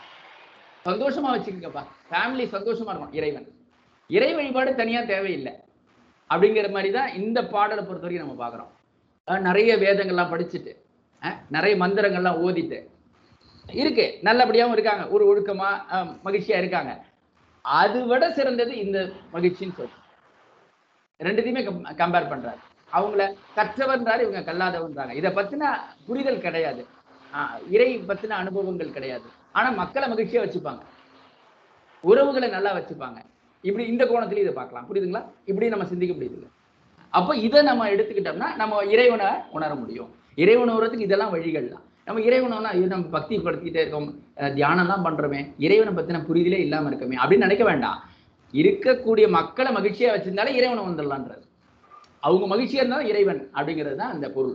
சந்தோஷமா வச்சுக்கோங்கப்பா ஃபேமிலி சந்தோஷமா இருக்கும் இறைவன் இறை வழிபாடு தனியா தேவையில்லை அப்படிங்கிற மாதிரி தான் இந்த பாடலை பொறுத்த வரைக்கும் நம்ம பார்க்குறோம் அஹ் நிறைய வேதங்கள்லாம் படிச்சுட்டு அஹ் நிறைய மந்திரங்கள்லாம் ஓதிட்டு இருக்கு நல்லபடியாவும் இருக்காங்க ஒரு ஒழுக்கமா அஹ் மகிழ்ச்சியா இருக்காங்க அது விட சிறந்தது இந்த மகிழ்ச்சின்னு சொல்லு ரெண்டுத்தையுமே கம்பேர் பண்றாரு அவங்கள கற்றவன்றாரு இவங்க கல்லாதவன்றாங்க இதை பத்தின புரிதல் கிடையாது ஆஹ் இறை பத்தின அனுபவங்கள் கிடையாது ஆனா மக்களை மகிழ்ச்சியா வச்சுப்பாங்க உறவுகளை நல்லா வச்சுப்பாங்க இப்படி இந்த கோணத்துல இதை பார்க்கலாம் புரியுதுங்களா இப்படி நம்ம சிந்திக்க முடியுது அப்போ இதை நம்ம எடுத்துக்கிட்டோம்னா நம்ம இறைவனை உணர முடியும் இறைவனை உணர்றதுக்கு இதெல்லாம் வழிகள் தான் நம்ம இறைவனை ஐயோ நம்ம பக்தி படுத்திக்கிட்டே இருக்கோம் அஹ் தியானம் தான் பண்றோமே இறைவனை பத்தின புரிதலே இல்லாம இருக்கமே அப்படின்னு நினைக்க வேண்டாம் இருக்கக்கூடிய மக்களை மகிழ்ச்சியா வச்சிருந்தாலே இறைவனை வந்துடலான்றது அவங்க மகிழ்ச்சியா இருந்தாலும் இறைவன் அப்படிங்கிறது தான் அந்த பொருள்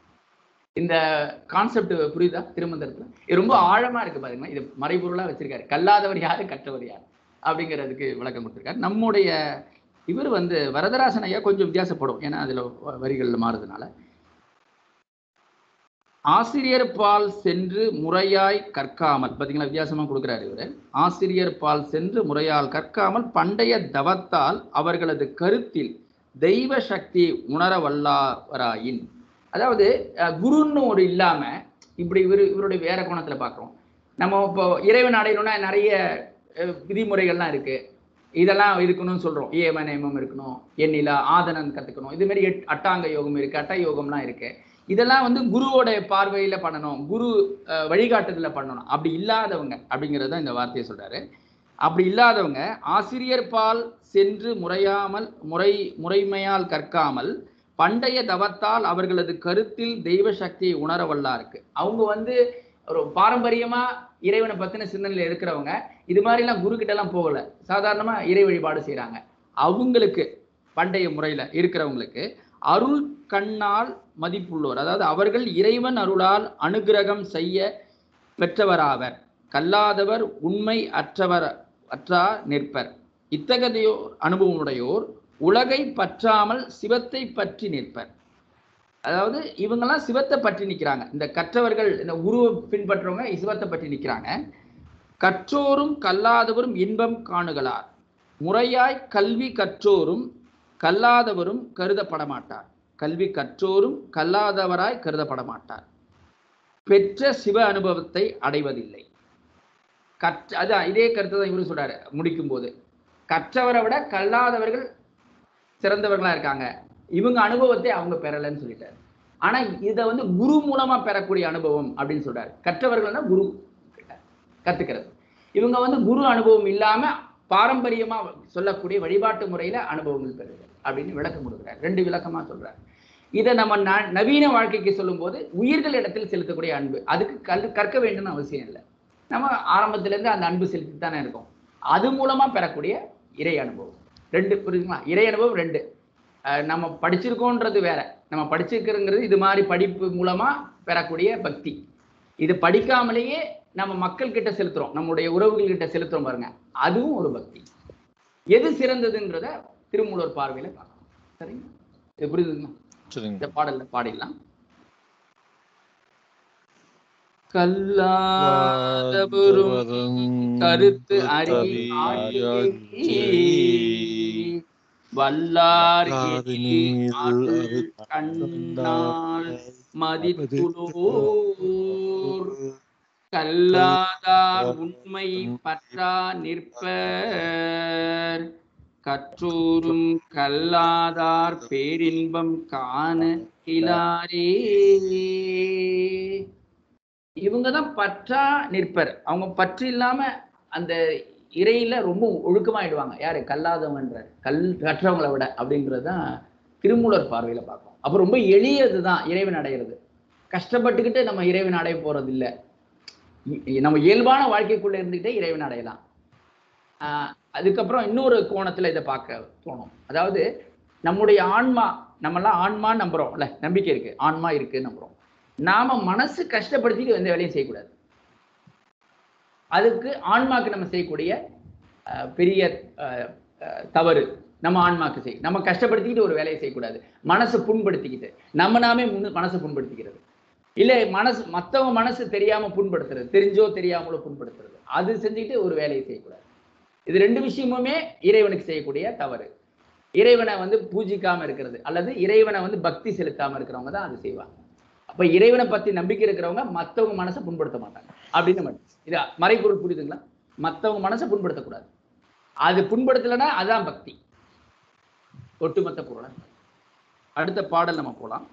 இந்த கான்செப்ட் புரியுதா திருமந்திரத்துல இது ரொம்ப ஆழமா இருக்கு பாருங்க இது மறைபொருளா வச்சிருக்காரு கல்லாதவர் யாரு கற்றவர் யார் அப்படிங்கிறதுக்கு விளக்கம் கொடுத்திருக்காரு நம்முடைய இவர் வந்து வரதராசன் ஐயா கொஞ்சம் வித்தியாசப்படும் ஏன்னா அதுல வ- வரிகள்ல மாறுதுனால ஆசிரியர் பால் சென்று முறையாய் கற்காமல் பாத்தீங்களா வித்தியாசமா கொடுக்குறாரு இவரு ஆசிரியர் பால் சென்று முறையால் கற்காமல் பண்டைய தவத்தால் அவர்களது கருத்தில் தெய்வ சக்தி உணர வல்லாவராயின் அதாவது அஹ், குருன்னு ஒரு இல்லாம இப்படி இவர் இவருடைய வேற கோணத்துல பார்க்குறோம் நம்ம இப்போ இறைவன் அடையணும்னா நிறைய அஹ், விதிமுறைகள்லாம் இருக்கு இதெல்லாம் இருக்கணும்னு சொல்றோம் ஏம நேமம் இருக்கணும் எண்ணிலா ஆதனன் கத்துக்கணும் இது மாதிரி எட் அட்டாங்க யோகம் இருக்கு அட்ட யோகம்லாம் இருக்கு இதெல்லாம் வந்து குருவோட பார்வையில பண்ணணும் குரு அஹ், வழிகாட்டுதல பண்ணணும் அப்படி இல்லாதவங்க அப்படிங்கிறது தான் இந்த வார்த்தையை சொல்றாரு அப்படி இல்லாதவங்க ஆசிரியர் பால் சென்று முறையாமல் முறை முறைமையால் கற்காமல் பண்டைய தவத்தால் அவர்களது கருத்தில் தெய்வ சக்தியை உணர வல்லாருக்கு அவங்க வந்து ஒரு பாரம்பரியமா இறைவனை பத்தின சிந்தனையில இருக்கிறவங்க இது மாதிரிலாம் குரு கிட்ட எல்லாம் போகல சாதாரணமா இறை வழிபாடு செய்றாங்க அவங்களுக்கு பண்டைய முறையில இருக்கிறவங்களுக்கு அருள் கண்ணால் மதிப்புள்ளோர் அதாவது அவர்கள் இறைவன் அருளால் அனுக்கிரகம் செய்ய பெற்றவராவர் கல்லாதவர் உண்மை அற்றவர் அற்றா நிற்பர் இத்தகையோர் அனுபவமுடையோர் உலகை பற்றாமல் சிவத்தை பற்றி நிற்பர் அதாவது இவங்கெல்லாம் சிவத்தை பற்றி நிற்கிறாங்க இந்த கற்றவர்கள் இந்த குருவை பின்பற்றவங்க சிவத்தை பற்றி நிற்கிறாங்க கற்றோரும் கல்லாதவரும் இன்பம் காணுகளார் முறையாய் கல்வி கற்றோரும் கல்லாதவரும் கருதப்பட மாட்டார் கல்வி கற்றோரும் கல்லாதவராய் கருதப்பட மாட்டார் பெற்ற சிவ அனுபவத்தை அடைவதில்லை கற்ற அதான் இதே கருத்தை தான் இவரு சொல்றாரு முடிக்கும் போது கற்றவரை விட கல்லாதவர்கள் சிறந்தவர்களா இருக்காங்க இவங்க அனுபவத்தை அவங்க பெறலைன்னு சொல்லிட்டாரு ஆனா இதை வந்து குரு மூலமா பெறக்கூடிய அனுபவம் அப்படின்னு சொல்றாரு கற்றவர்கள்னா குரு கிட்ட கத்துக்கிறது இவங்க வந்து குரு அனுபவம் இல்லாம பாரம்பரியமா சொல்லக்கூடிய வழிபாட்டு முறையில அனுபவங்கள் பெறுது அப்படின்னு விளக்கம் கொடுக்குறாரு ரெண்டு விளக்கமா சொல்றாரு இதை நம்ம ந- நவீன வாழ்க்கைக்கு சொல்லும்போது உயிர்கள் இடத்தில் செலுத்தக்கூடிய அன்பு அதுக்கு கல் கற்க வேண்டும்னு அவசியம் இல்லை நம்ம ஆரம்பத்துல இருந்து அந்த அன்பு செலுத்தி தானே இருக்கோம் அது மூலமா பெறக்கூடிய இறை அனுபவம் ரெண்டு புரியுதுங்களா இறை அனுபவம் ரெண்டு அஹ் நம்ம படிச்சிருக்கோன்றது வேற நம்ம படிச்சிருக்கிறோங்கிறது இது மாதிரி படிப்பு மூலமா பெறக்கூடிய பக்தி இது படிக்காமலேயே நம்ம மக்கள் கிட்ட செலுத்துறோம் நம்முடைய உறவுகள் கிட்ட செலுத்துறோம் பாருங்க அதுவும் ஒரு பக்தி எது சிறந்ததுன்றத திருமூலர் பார்வையில பார்க்கணும் சரிங்க இது புரியுதுங்களா சரிங்க இந்த பாடல்ல பாடிடலாம் கல்லாதவரும் கருத்து அறியாயே வல்லார் எதிர் அருள் கண்ணால் மதித்துளோர் கல்லாதார் உண்மை பற்றா நிற்பர் கற்றோரும் கல்லாதார் பேரின்பம் காண இலாரே இவங்க தான் பற்றா நிற்பர் அவங்க பற்று இல்லாம அந்த இறையில ரொம்ப ஒழுக்கமாயிடுவாங்க யாரு கல்லாதவன்றார் கல் கற்றவங்களை விட அப்படின்றது தான் திருமூலர் பார்வையில பார்க்கணும் அப்ப ரொம்ப எளியது தான் இறைவன் அடையிறது கஷ்டப்பட்டுக்கிட்டு நம்ம இறைவன் அடைய போறது இல்ல இ- நம்ம இயல்பான வாழ்க்கைக்குள்ள இருந்துக்கிட்டே இறைவன் அடையலாம் ஆஹ் அதுக்கப்புறம் இன்னொரு கோணத்துல இதை பார்க்க தோணும் அதாவது நம்முடைய ஆன்மா நம்மலாம் ஆன்மா நம்புறோம்ல நம்பிக்கை இருக்கு ஆன்மா இருக்கு நம்புறோம் நாம மனசு கஷ்டப்படுத்திட்டு எந்த வேலையும் செய்யக்கூடாது அதுக்கு ஆன்மாக்கு நம்ம செய்யக்கூடிய ஆஹ், பெரிய ஆஹ், ஆஹ், தவறு நம்ம ஆன்மாக்கு செய் நம்ம கஷ்டப்படுத்திக்கிட்டு ஒரு வேலையை செய்யக்கூடாது மனசை புண்படுத்திக்கிட்டு நம்ம நாமே முன்னு- மனசை புண்படுத்திக்கிறது இல்லை மனசு மற்றவங்க மனசு தெரியாம புண்படுத்துறது தெரிஞ்சோ தெரியாமலோ புண்படுத்துறது அது செஞ்சுக்கிட்டு ஒரு வேலையை செய்யக்கூடாது இது ரெண்டு விஷயமுமே இறைவனுக்கு செய்யக்கூடிய தவறு இறைவனை வந்து பூஜிக்காம இருக்கிறது அல்லது இறைவனை வந்து பக்தி செலுத்தாம இருக்கிறவங்க தான் அது செய்வாங்க அப்ப இறைவனை பத்தி நம்பிக்கை இருக்கிறவங்க மத்தவங்க மனசை புண்படுத்த மாட்டாங்க அப்படின்னு மட்டும் இது மறைபொருள் புரியுதுங்களா மத்தவங்க மனசை புண்படுத்தக்கூடாது அது புண்படுத்தலைன்னா அதான் பக்தி ஒட்டுமொத்த பொருள் அடுத்த பாடல் நம்ம போலாம்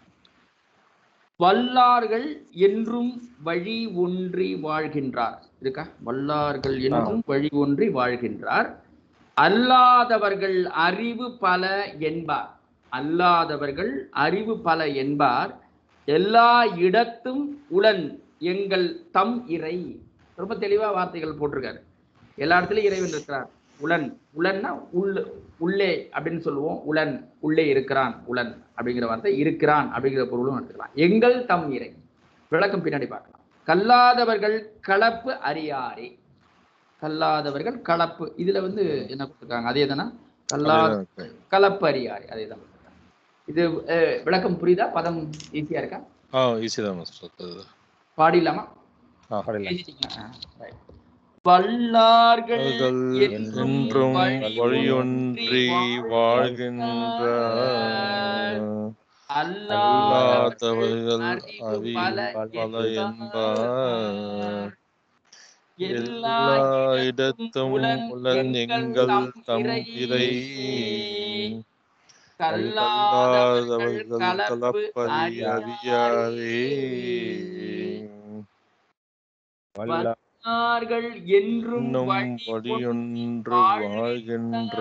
வல்லார்கள் என்றும் வழி ஒன்றி வாழ்கின்றார் இருக்கா வல்லார்கள் என்றும் வழி ஒன்றி வாழ்கின்றார் அல்லாதவர்கள் அறிவு பல என்பார் அல்லாதவர்கள் அறிவு பல என்பார் எல்லா இடத்தும் உளன் எங்கள் தம் இறை ரொம்ப தெளிவா வார்த்தைகள் போட்டிருக்காரு எல்லா இடத்துலயும் இறைவன் இருக்கிறார் உளன் உளன்னா உள்ள உள்ளே அப்படின்னு சொல்லுவோம் உளன் உள்ளே இருக்கிறான் உளன் அப்படிங்கிற வார்த்தை இருக்கிறான் அப்படிங்கிற பொருளும் எடுத்துக்கலாம் எங்கள் தம் இறை விளக்கம் பின்னாடி பார்க்கலாம் கல்லாதவர்கள் கலப்பு அறியாரே கல்லாதவர்கள் கலப்பு இதுல வந்து என்ன கொடுத்துருக்காங்க அதே தானே கல்லாத கலப்பு அறியாரே அதே தான் கொடுத்திருக்காங்க. இது அஹ், விளக்கம் புரியுதா பதம் ஈஸியா இருக்கா ஆ ஈஸி தான் மாஸ்டர் பாடிடலாமா ஆ பாடலாம். எழுதிட்டீங்களா? ஆ, right. வல்லார்கள் அவர்கள் என்றும் என்றும் வழியொன்றி வழியொன்றி வாழ்கின்ற அல்லாதவர்கள் அல்லாதவர்கள் அறிவு பல பல என்பார். எல்லா இடத்தும் உளன் எங்கள் தம் இறை கல்லாதவர்கள் கல்லாதவர்கள் கலப்பு கலப்பறி அறியாரே வல்லா வல்லார்கள் என்றும் இன்னும் வழி வழியொன்று வாழ்கின்ற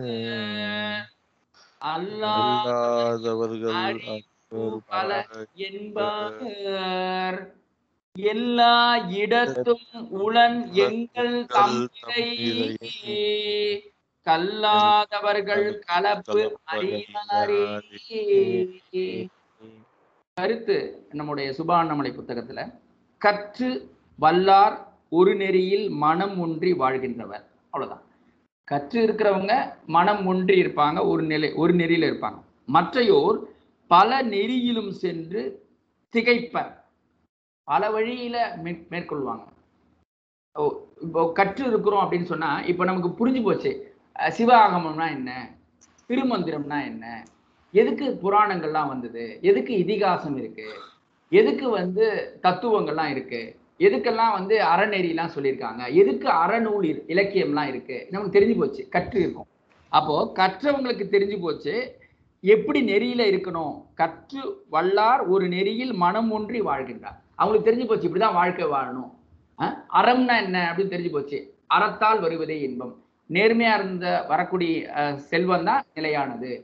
அல்லாதவர்கள் அல்லாதவர்கள் அறிவு அற்பர் பல பல என்பார் எல்லா இடத்தும் உளன் எங்கள் தம்பிரை கல்லாதவர்கள் கலப்பு அறியாரே கருத்து நம்முடைய சுபானமலை புத்தகத்துல கற்று வல்லார் ஒரு நெறியில் மனம் ஒன்றி வாழ்கின்றவர் அவ்வளவுதான் கற்று இருக்கிறவங்க மனம் ஒன்றி இருப்பாங்க ஒரு நிலை ஒரு நெறியில இருப்பாங்க மற்றையோர் பல நெறியிலும் சென்று திகைப்பர் பல வழியில மே- மேற்கொள்வாங்க ஓ இப்போ கற்று இருக்கிறோம் அப்படின்னு சொன்னா இப்போ நமக்கு புரிஞ்சு போச்சு அஹ் சிவ ஆகமம்னா என்ன திருமந்திரம்னா என்ன எதுக்கு புராணங்கள்லாம் வந்தது எதுக்கு இதிகாசம் இருக்கு எதுக்கு வந்து தத்துவங்கள்லாம் இருக்கு எதுக்கெல்லாம் வந்து அறநெறிலாம் சொல்லியிருக்காங்க எதுக்கு அறநூல் இ- இலக்கியம்லாம் இருக்கு நமக்கு தெரிஞ்சு போச்சு கற்று இருக்கும் அப்போ கற்றவங்களுக்கு தெரிஞ்சு போச்சு எப்படி நெறியில இருக்கணும் கற்று வல்லார் ஒரு நெறியில் மனம் ஒன்றி வாழ்கின்றார் அவங்களுக்கு தெரிஞ்சு போச்சு இப்படிதான் வாழ்க்கை வாழணும் அஹ் அறம்னா என்ன அப்படின்னு தெரிஞ்சு போச்சு அறத்தால் வருவதே இன்பம் நேர்மையா இருந்த வரக்கூடிய அஹ், செல்வம் தான் நிலையானது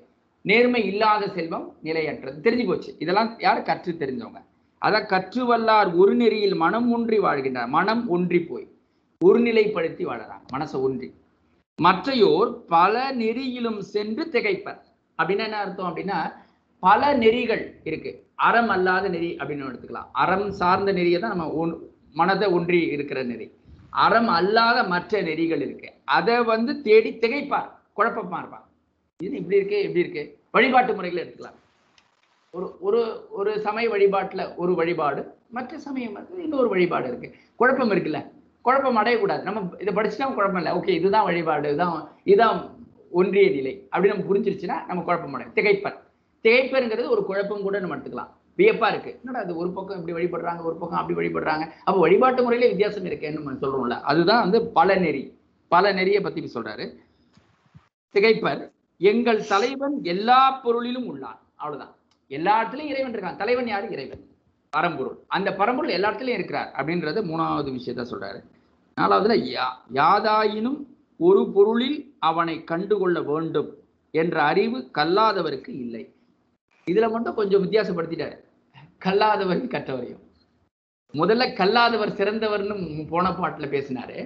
நேர்மை இல்லாத செல்வம் நிலையற்றது தெரிஞ்சு போச்சு இதெல்லாம் யார் கற்று தெரிஞ்சவங்க அதான் கற்று வல்லார் ஒரு நெறியில் மனம் ஒன்றி வாழ்கின்றார் மனம் ஒன்றி போய் ஒருநிலைப்படுத்தி வாழறாங்க மனசை ஒன்றி மற்றையோர் பல நெறியிலும் சென்று திகைப்பர் அப்படின்னா என்ன அர்த்தம் அப்படின்னா பல நெறிகள் இருக்கு அறம் அல்லாத நெறி அப்படின்னு எடுத்துக்கலாம் அறம் சார்ந்த நெறியை தான் நம்ம ஒன்- மனதை ஒன்றி இருக்கிற நெறி அறம் அல்லாத மற்ற நெறிகள் இருக்கு அதை வந்து தேடி திகைப்பார் குழப்பமா இருப்பார் இது இப்படி இருக்கு இப்படி இருக்கு வழிபாட்டு முறைகளை எடுத்துக்கலாம் ஒரு ஒரு ஒரு சமய வழிபாட்டுல ஒரு வழிபாடு மற்ற சமயம் வந்து இன்னொரு வழிபாடு இருக்கு குழப்பம் இருக்குல்ல குழப்பம் அடையக்கூடாது நம்ம இதை படிச்சுட்டா குழப்பம் இல்லை ஓகே இதுதான் வழிபாடு இதுதான் இதுதான் ஒன்றிய நிலை அப்படி நம்ம புரிஞ்சிருச்சுன்னா நம்ம குழப்பம் அடையும் திகைப்பர் திகைப்பருங்கிறது ஒரு குழப்பம் கூட நம்ம எடுத்துக்கலாம் வியப்பா இருக்கு என்னடா அது ஒரு பக்கம் இப்படி வழிபடுறாங்க ஒரு பக்கம் அப்படி வழிபடுறாங்க அப்போ வழிபாட்டு முறையில வித்தியாசம் இருக்கேன்னு நம்ம சொல்றோம்ல அதுதான் வந்து பல நெறி பல நெறியை பத்தி சொல்றாரு திகைப்பர் எங்கள் தலைவன் எல்லா பொருளிலும் உள்ளான் அவ்வளவுதான் எல்லா இடத்துலயும் இறைவன் இருக்கான் தலைவன் யாரு இறைவன் பரம்பொருள் அந்த பரம்பொருள் எல்லா இடத்துலயும் இருக்கிறார் அப்படின்றது மூணாவது விஷயத்த சொல்றாரு நாலாவதுல யா யாதாயினும் ஒரு பொருளில் அவனை கண்டுகொள்ள வேண்டும் என்ற அறிவு கல்லாதவருக்கு இல்லை இதுல மட்டும் கொஞ்சம் வித்தியாசப்படுத்திட்டாரு கல்லாதவர் கற்றவரையும் முதல்ல கல்லாதவர் சிறந்தவர்னு மு- போன பாட்டுல பேசினாரு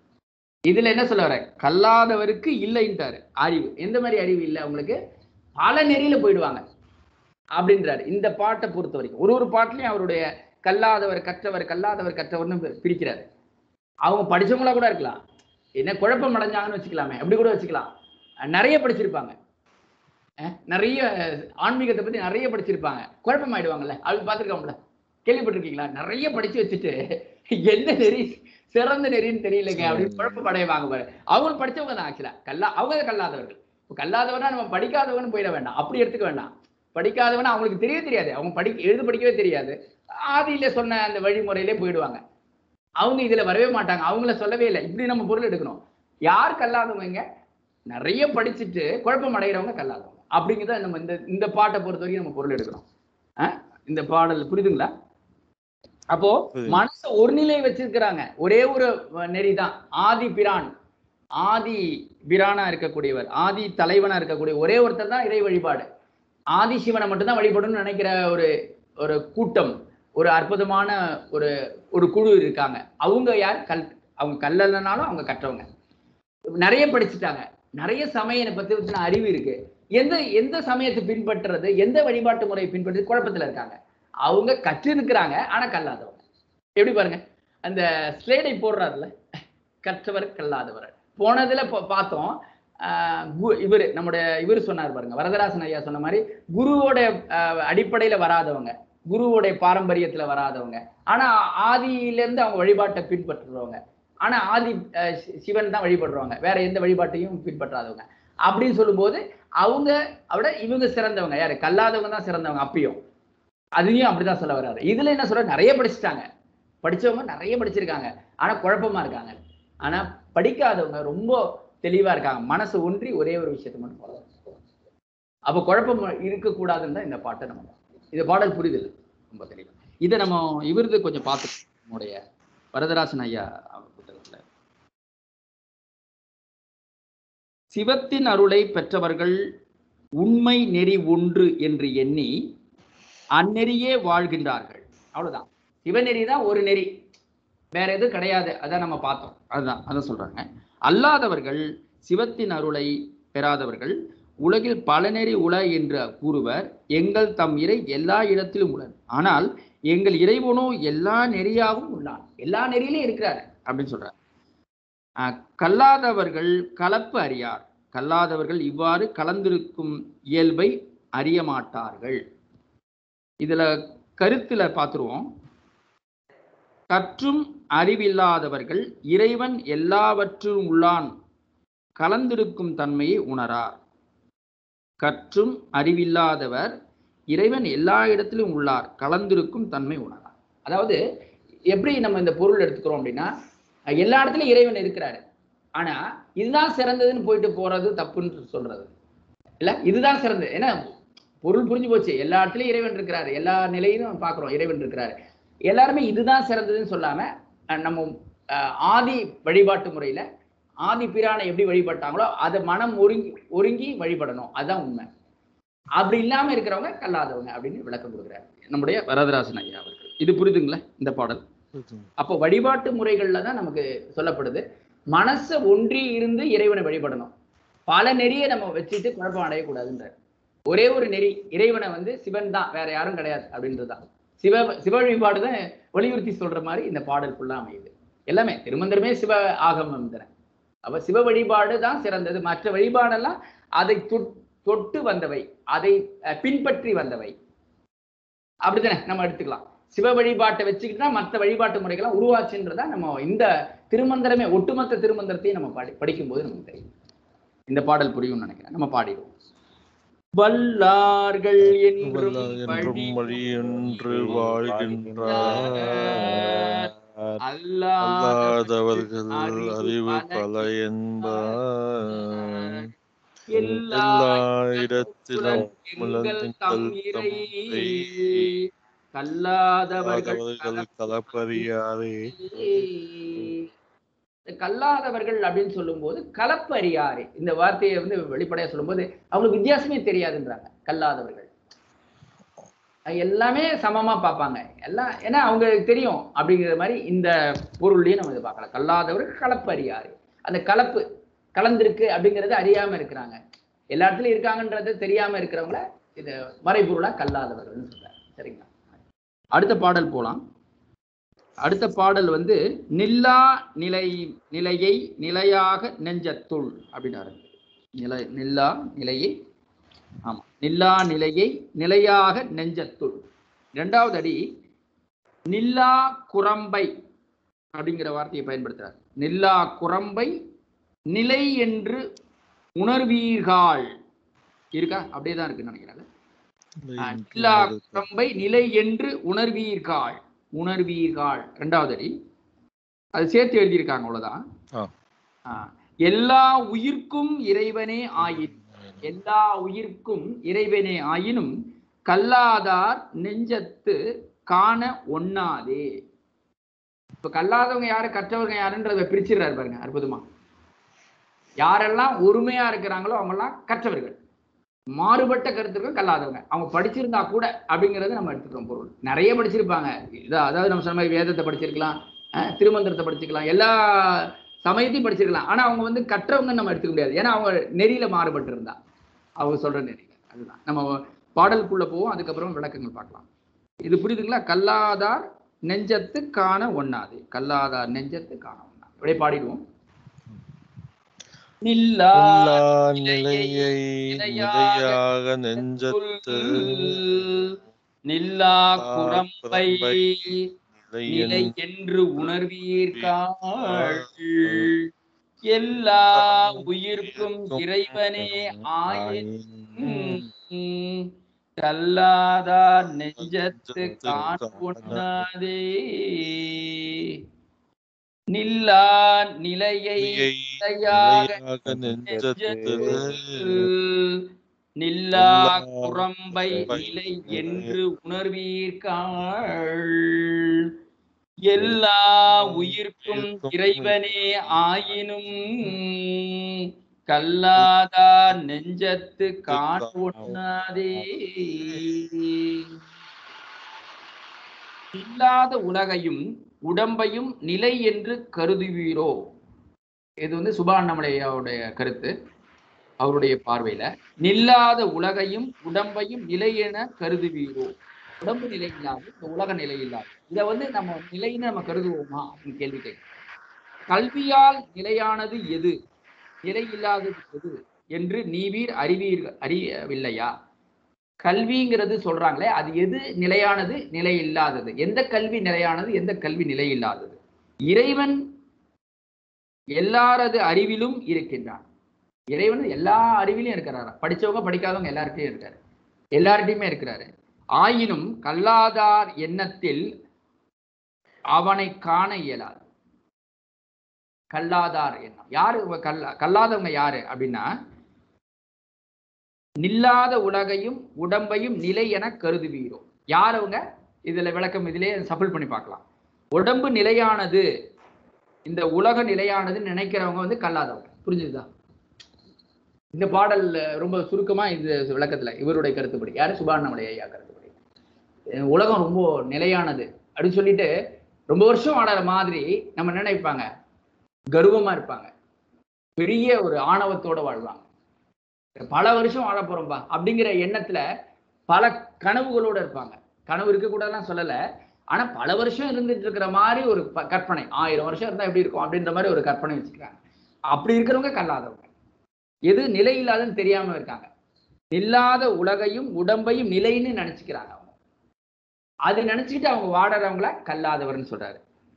இதுல என்ன சொல்ல வர கல்லாதவருக்கு இல்லைன்ட்டாரு அறிவு எந்த மாதிரி அறிவு இல்லை உங்களுக்கு பல நெறியில போயிடுவாங்க அப்படின்றாரு இந்த பாட்டை பொறுத்த வரைக்கும் ஒரு ஒரு பாட்டுலயும் அவருடைய கல்லாதவர் கற்றவர் கல்லாதவர் கற்றவர்னு பி- பிரிக்கிறாரு அவங்க படிச்சவங்களா கூட இருக்கலாம் என்ன குழப்பம் அடைஞ்சாங்கன்னு வச்சுக்கலாமே அப்படி கூட வச்சுக்கலாம் அஹ் நிறைய படிச்சிருப்பாங்க அஹ் நிறைய ஆன்மீகத்தை பத்தி நிறைய படிச்சிருப்பாங்க குழப்பம் ஆயிடுவாங்கல்ல அது பார்த்துருக்கோம்ல கேள்விப்பட்டிருக்கீங்களா நிறைய படிச்சு வச்சுட்டு எந்த நெறி சிறந்த நெறின்னு தெரியலங்க அப்படின்னு குழப்பம் அடைவாங்க பாரு அவங்க படிச்சவங்க தான் ஆக்சுவலா கல்லா அவங்க கல்லாதவர்கள் இப்போ கல்லாதவனா நம்ம படிக்காதவன்னு போயிட வேண்டாம் அப்படி எடுத்துக்க வேண்டாம் படிக்காதவனா அவங்களுக்கு தெரிய தெரியாது அவங்க படி எழுத படிக்கவே தெரியாது ஆதியில சொன்ன அந்த வழிமுறையிலே போயிடுவாங்க அவங்க இதுல வரவே மாட்டாங்க அவங்கள சொல்லவே இல்லை இப்படி நம்ம பொருள் எடுக்கணும் யார் கல்லாதவங்க நிறைய படிச்சுட்டு குழப்பம் அடைகிறவங்க கல்லாதவங்க அப்படிங்கிறத நம்ம இந்த இந்த பாட்டை பொறுத்த வரைக்கும் நம்ம பொருள் எடுக்கணும் அஹ் இந்த பாடல் புரியுதுங்களா அப்போ புரியுது. மனசை ஒரு நிலை வச்சிருக்கிறாங்க ஒரே ஒரு நெறி தான் ஆதி பிரான் ஆதி பிரானா இருக்கக்கூடியவர் ஆதி தலைவனா இருக்கக்கூடிய ஒரே ஒருத்தர் தான் இறை வழிபாடு ஆதி சிவனை மட்டும்தான் வழிபடணும்னு நினைக்கிற ஒரு ஒரு கூட்டம் ஒரு அற்புதமான ஒரு ஒரு குழு இருக்காங்க அவங்க யார் கல் அவங்க கல்லனாலும் அவங்க கற்றவங்க நிறைய படிச்சுட்டாங்க நிறைய சமயம் பத்தி பத்தின அறிவு இருக்கு எந்த எந்த சமயத்தை பின்பற்றுறது எந்த வழிபாட்டு முறையை பின்பற்றுறது குழப்பத்துல இருக்காங்க அவங்க கற்று இருக்கிறாங்க ஆனா கல்லாதவங்க எப்படி பாருங்க அந்த ஸ்லேடை போடுறாருல கற்றவர் கல்லாதவர் போனதுல பா- பார்த்தோம் ஆஹ் கு- இவரு நம்முடைய இவர் சொன்னார் பாருங்க வரதராசன் ஐயா சொன்ன மாதிரி குருவோட ஆஹ் அடிப்படையில வராதவங்க குருவோடைய பாரம்பரியத்துல வராதவங்க ஆனா ஆதியில இருந்து அவங்க வழிபாட்டை பின்பற்றுறவங்க ஆனா ஆதி ஆஹ் சி- சிவன் தான் வழிபடுறவங்க வேற எந்த வழிபாட்டையும் பின்பற்றாதவங்க அப்படின்னு சொல்லும்போது அவங்க விட இவங்க சிறந்தவங்க யாரு கல்லாதவங்க தான் சிறந்தவங்க அப்பயும் அதையும் அப்படிதான் சொல்ல வர்றாரு இதுல என்ன சொல்ற நிறைய படிச்சுட்டாங்க படிச்சவங்க நிறைய படிச்சிருக்காங்க ஆனா குழப்பமா இருக்காங்க ஆனா படிக்காதவங்க ரொம்ப தெளிவா இருக்காங்க மனசு ஒன்றி ஒரே ஒரு விஷயத்தை மட்டும் follow பண்ணுவாங்க. அப்ப குழப்பம் இருக்கக்கூடாதுன்னு தான் இந்த பாட்டை நம்ம பார்க்கணும். இந்த பாடல் புரியுது ரொம்ப தெளிவா இதை நம்ம இவரது கொஞ்சம் பார்த்து நம்முடைய வரதராசன் ஐயா அவர் புத்தகத்துல சிவத்தின் அருளை பெற்றவர்கள் உண்மை நெறி ஒன்று என்று எண்ணி அந்நெறியே வாழ்கின்றார்கள் அவ்வளவுதான் சிவநெறி தான் ஒரு நெறி வேற எதுவும் கிடையாது அதான் நம்ம பார்த்தோம் அதுதான் அதான் சொல்றாங்க அல்லாதவர்கள் சிவத்தின் அருளை பெறாதவர்கள் உலகில் பல நெறி உல என்று கூறுவர் எங்கள் தம் இறை எல்லா இடத்திலும் உள்ளது ஆனால் எங்கள் இறைவனோ எல்லா நெறியாகவும் உள்ளான் எல்லா நெறியிலும் இருக்கிறார் அப்படின்னு சொல்றார் ஆஹ் கல்லாதவர்கள் கலப்பு அறியார் கல்லாதவர்கள் இவ்வாறு கலந்திருக்கும் இயல்பை அறிய மாட்டார்கள் இதுல கருத்துல பார்த்துருவோம் கற்றும் அறிவில்லாதவர்கள் இறைவன் எல்லாவற்றும் உள்ளான் கலந்திருக்கும் தன்மையை உணரார் கற்றும் அறிவில்லாதவர் இறைவன் எல்லா இடத்திலும் உள்ளார் கலந்திருக்கும் தன்மை உணரார் அதாவது எப்படி நம்ம இந்த பொருள் எடுத்துக்கிறோம் அப்படின்னா எல்லா இடத்துலயும் இறைவன் இருக்கிறாரு ஆனா இதுதான் சிறந்ததுன்னு போயிட்டு போறது தப்புன்னு சொல்றது இல்ல இதுதான் சிறந்தது ஏன்னா பொருள் புரிஞ்சு போச்சு எல்லா இடத்துலயும் இறைவன் இருக்கிறாரு எல்லா நிலையிலும் பார்க்கிறோம் இறைவன் இருக்கிறாரு எல்லாருமே இதுதான் சிறந்ததுன்னு சொல்லாம அஹ் நம்ம அஹ் ஆதி வழிபாட்டு முறையில ஆதி பிரானை எப்படி வழிபட்டாங்களோ அதை மனம் ஒருங்கி ஒருங்கி வழிபடணும் அதுதான் உண்மை அப்படி இல்லாம இருக்கிறவங்க கல்லாதவங்க அப்படின்னு விளக்கம் கொடுக்குறாரு நம்முடைய வரதராசன் ஐயா அவர்கள் இது புரியுதுங்களா இந்த பாடல் அப்போ வழிபாட்டு முறைகள்ல தான் நமக்கு சொல்லப்படுது மனசை ஒன்றி இருந்து இறைவனை வழிபடணும் பல நெறியை நம்ம வச்சுட்டு குழப்பம் அடையக்கூடாதுன்ற ஒரே ஒரு நெறி இறைவனை வந்து சிவன் தான் வேற யாரும் கிடையாது அப்படின்றதுதான் சிவ சிவ வழிபாடு தான் வலியுறுத்தி சொல்ற மாதிரி இந்த பாடல் ஃபுல்லா அமையுது எல்லாமே திருமந்திரமே சிவ ஆகமம் தானே அப்ப சிவ வழிபாடு தான் சிறந்தது மற்ற வழிபாடெல்லாம் அதை தொட்- தொட்டு வந்தவை அதை அஹ், பின்பற்றி வந்தவை அப்படித்தானே நம்ம எடுத்துக்கலாம் சிவ வழிபாட்டை வச்சுக்கிட்டு தான் மற்ற வழிபாட்டு முறைகள்லாம் உருவாச்சுன்றதா நம்ம இந்த திருமந்திரமே ஒட்டுமொத்த திருமந்திரத்தையும் நம்ம படி படிக்கும்போது நமக்கு தெரியும் இந்த பாடல் புரியும்னு நினைக்கிறேன் நம்ம பாடிடுவோம் வல்லார்கள் என்றும் என்றும் வழி என்று வாழ்கின்றார் அல்லாதவர்கள் அறிவு பல என்பார் எல்லா இடத்திலும் தம் இறை கல்லாதவர்கள் அவர்கள் கலப்பறியாரே இந்த கல்லாதவர்கள் அப்படின்னு சொல்லும்போது கலப்பறியாரே இந்த வார்த்தையை வந்து வெளிப்படையா சொல்லும்போது அவங்களுக்கு வித்தியாசமே தெரியாதுன்றாங்க கல்லாதவர்கள் அது எல்லாமே சமமா பார்ப்பாங்க எல்லாம் ஏன்னா அவங்களுக்கு தெரியும் அப்படிங்கிற மாதிரி இந்த பொருள்லயும் நம்ம இதை பார்க்கலாம் கல்லாதவர்கள் கலப்பறியாரு அந்த கலப்பு கலந்திருக்கு அப்படிங்கறது அறியாம இருக்கிறாங்க எல்லா இடத்துலயும் இருக்காங்கன்றது தெரியாம இருக்கிறவங்கள இது மறைபொருளா கல்லாதவர்கள்னு சொல்றாரு சரிங்களா அடுத்த பாடல் போலாம் அடுத்த பாடல் வந்து நில்லா நிலை நிலையை நிலையாக நெஞ்சத்துள் அப்படின்னாரு நிலை நில்லா நிலையை ஆமா நில்லா நிலையை நிலையாக நெஞ்சத்துள் இரண்டாவது அடி நில்லா குரம்பை அப்படிங்கிற வார்த்தையை பயன்படுத்துறார் நில்லா குரம்பை நிலை என்று உணர்வீர்கள் இருக்கா அப்படியே தான் இருக்குன்னு நினைக்கிறாங்க நில்லா குரம்பை நிலை என்று உணர்வீர்கள் உணர்வீர்கள் ரெண்டாவது அடி அது சேர்த்து எழுதியிருக்காங்க அவ்வளவுதான் ஆ. ஆ. எல்லா உயிர்க்கும் இறைவனே ஆயின் எல்லா உயிர்க்கும் இறைவனே ஆயினும் கல்லாதார் நெஞ்சத்து காண ஒண்ணாதே இப்ப கல்லாதவங்க யாரு கற்றவங்க யாருன்றத பிரிச்சிடுறாரு பாருங்க அற்புதமா யாரெல்லாம் ஒருமையா இருக்கிறாங்களோ அவங்கெல்லாம் கற்றவர்கள் மாறுபட்ட கருத்துக்கள் கல்லாதவங்க அவங்க படிச்சிருந்தா கூட அப்படிங்கறத நம்ம எடுத்துக்கிறோம் பொருள் நிறைய படிச்சிருப்பாங்க இதா அதாவது நம்ம சொன்ன மாதிரி வேதத்தை படிச்சிருக்கலாம் அஹ், திருமந்திரத்தை படிச்சிருக்கலாம் எல்லா சமயத்தையும் படிச்சிருக்கலாம் ஆனா அவங்க வந்து கற்றவங்க நம்ம எடுத்துக்க முடியாது ஏன்னா அவங்க நெறியில மாறுபட்டு இருந்தா அவங்க சொல்ற நெறியில அதுதான் நம்ம பாடலுக்குள்ள போவோம் அதுக்கப்புறம் விளக்கங்கள் பார்க்கலாம் இது புரியுதுங்களா கல்லாதார் நெஞ்சத்து காண ஒண்ணாது கல்லாதார் நெஞ்சத்து காண ஒண்ணாது அப்படியே பாடிடுவோம் நில்லா எல்லா நிலையை நிலையாக நெஞ்சத்து நில்லா குரம்பை நிலை நிலை என்று உணர்வீர்கள் எல்லா உயிர்க்கும் இறைவனே ஆயின் கல்லாதார் நெஞ்சத்து காண்பொண்ணாதே நில்லா நிலையை நிலையாக நிலையாக நெஞ்சத்து நில்லா குரம்பை நிலை என்று உணர்வீர்கள் எல்லா உயிர்க்கும் இறைவனே ஆயினும் கல்லாதா நெஞ்சத்து காணொண்ணாதே இல்லாத உலகையும் உடம்பையும் நிலை என்று கருதுவீரோ இது வந்து சுபாண்ணமலையாவுடைய கருத்து அவருடைய பார்வையில நில்லாத உலகையும் உடம்பையும் நிலை என கருதுவீரோ உடம்பு நிலை இல்லாது இந்த உலக நிலை இல்லாது இதை வந்து நம்ம நிலைன்னு நம்ம கருதுவோமா அப்படின்னு கேள்வி கேட்கும் கல்வியால் நிலையானது எது நிலை இல்லாதது எது என்று நீவீர் அறிவீர்கள் அறியவில்லையா கல்விங்கிறது சொல்றாங்களே அது எது நிலையானது நிலை இல்லாதது எந்த கல்வி நிலையானது எந்த கல்வி நிலை இல்லாதது இறைவன் எல்லாரது அறிவிலும் இருக்கின்றான் இறைவன் எல்லா அறிவிலும் இருக்கிறாரா படிச்சவங்க படிக்காதவங்க எல்லார்கிட்டயும் இருக்காரு எல்லார்கிட்டயுமே இருக்கிறாரு ஆயினும் கல்லாதார் எண்ணத்தில் அவனை காண இயலாது கல்லாதார் எண்ணம் யாரு இவங்க கல்லா கல்லாதவங்க யாரு அப்படின்னா நில்லாத உலகையும் உடம்பையும் நிலை என கருதுவீரோ யார் அவங்க இதுல விளக்கம் இதிலே சஃபிள் பண்ணி பார்க்கலாம் உடம்பு நிலையானது இந்த உலக நிலையானது நினைக்கிறவங்க வந்து கல்லாதவங்க புரிஞ்சுதா இந்த பாடல் ரொம்ப சுருக்கமா இது விளக்கத்துல இவருடைய கருத்துப்படி யாரு சுபானமலை ஐயா கருத்துப்படி அஹ் உலகம் ரொம்ப நிலையானது அப்படின்னு சொல்லிட்டு ரொம்ப வருஷம் வாழற மாதிரி நம்ம நினைப்பாங்க கர்வமா இருப்பாங்க பெரிய ஒரு ஆணவத்தோட வாழ்வாங்க பல வருஷம் வாழ போறோம்பா அப்படிங்கிற எண்ணத்துல பல கனவுகளோட இருப்பாங்க கனவு இருக்கக்கூடாதுலாம் சொல்லல ஆனா பல வருஷம் இருந்துட்டு இருக்கிற மாதிரி ஒரு ப- கற்பனை ஆயிரம் வருஷம் இருந்தா எப்படி இருக்கும் அப்படின்ற மாதிரி ஒரு கற்பனை வச்சுக்கிறாங்க அப்படி இருக்கிறவங்க கல்லாதவங்க எது நிலை இல்லாதன்னு தெரியாம இருக்காங்க இல்லாத உலகையும் உடம்பையும் நிலைன்னு நினைச்சுக்கிறாங்க அவங்க அது நினைச்சுக்கிட்டு அவங்க வாடுறவங்கள கல்லாதவர்னு சொல்றாரு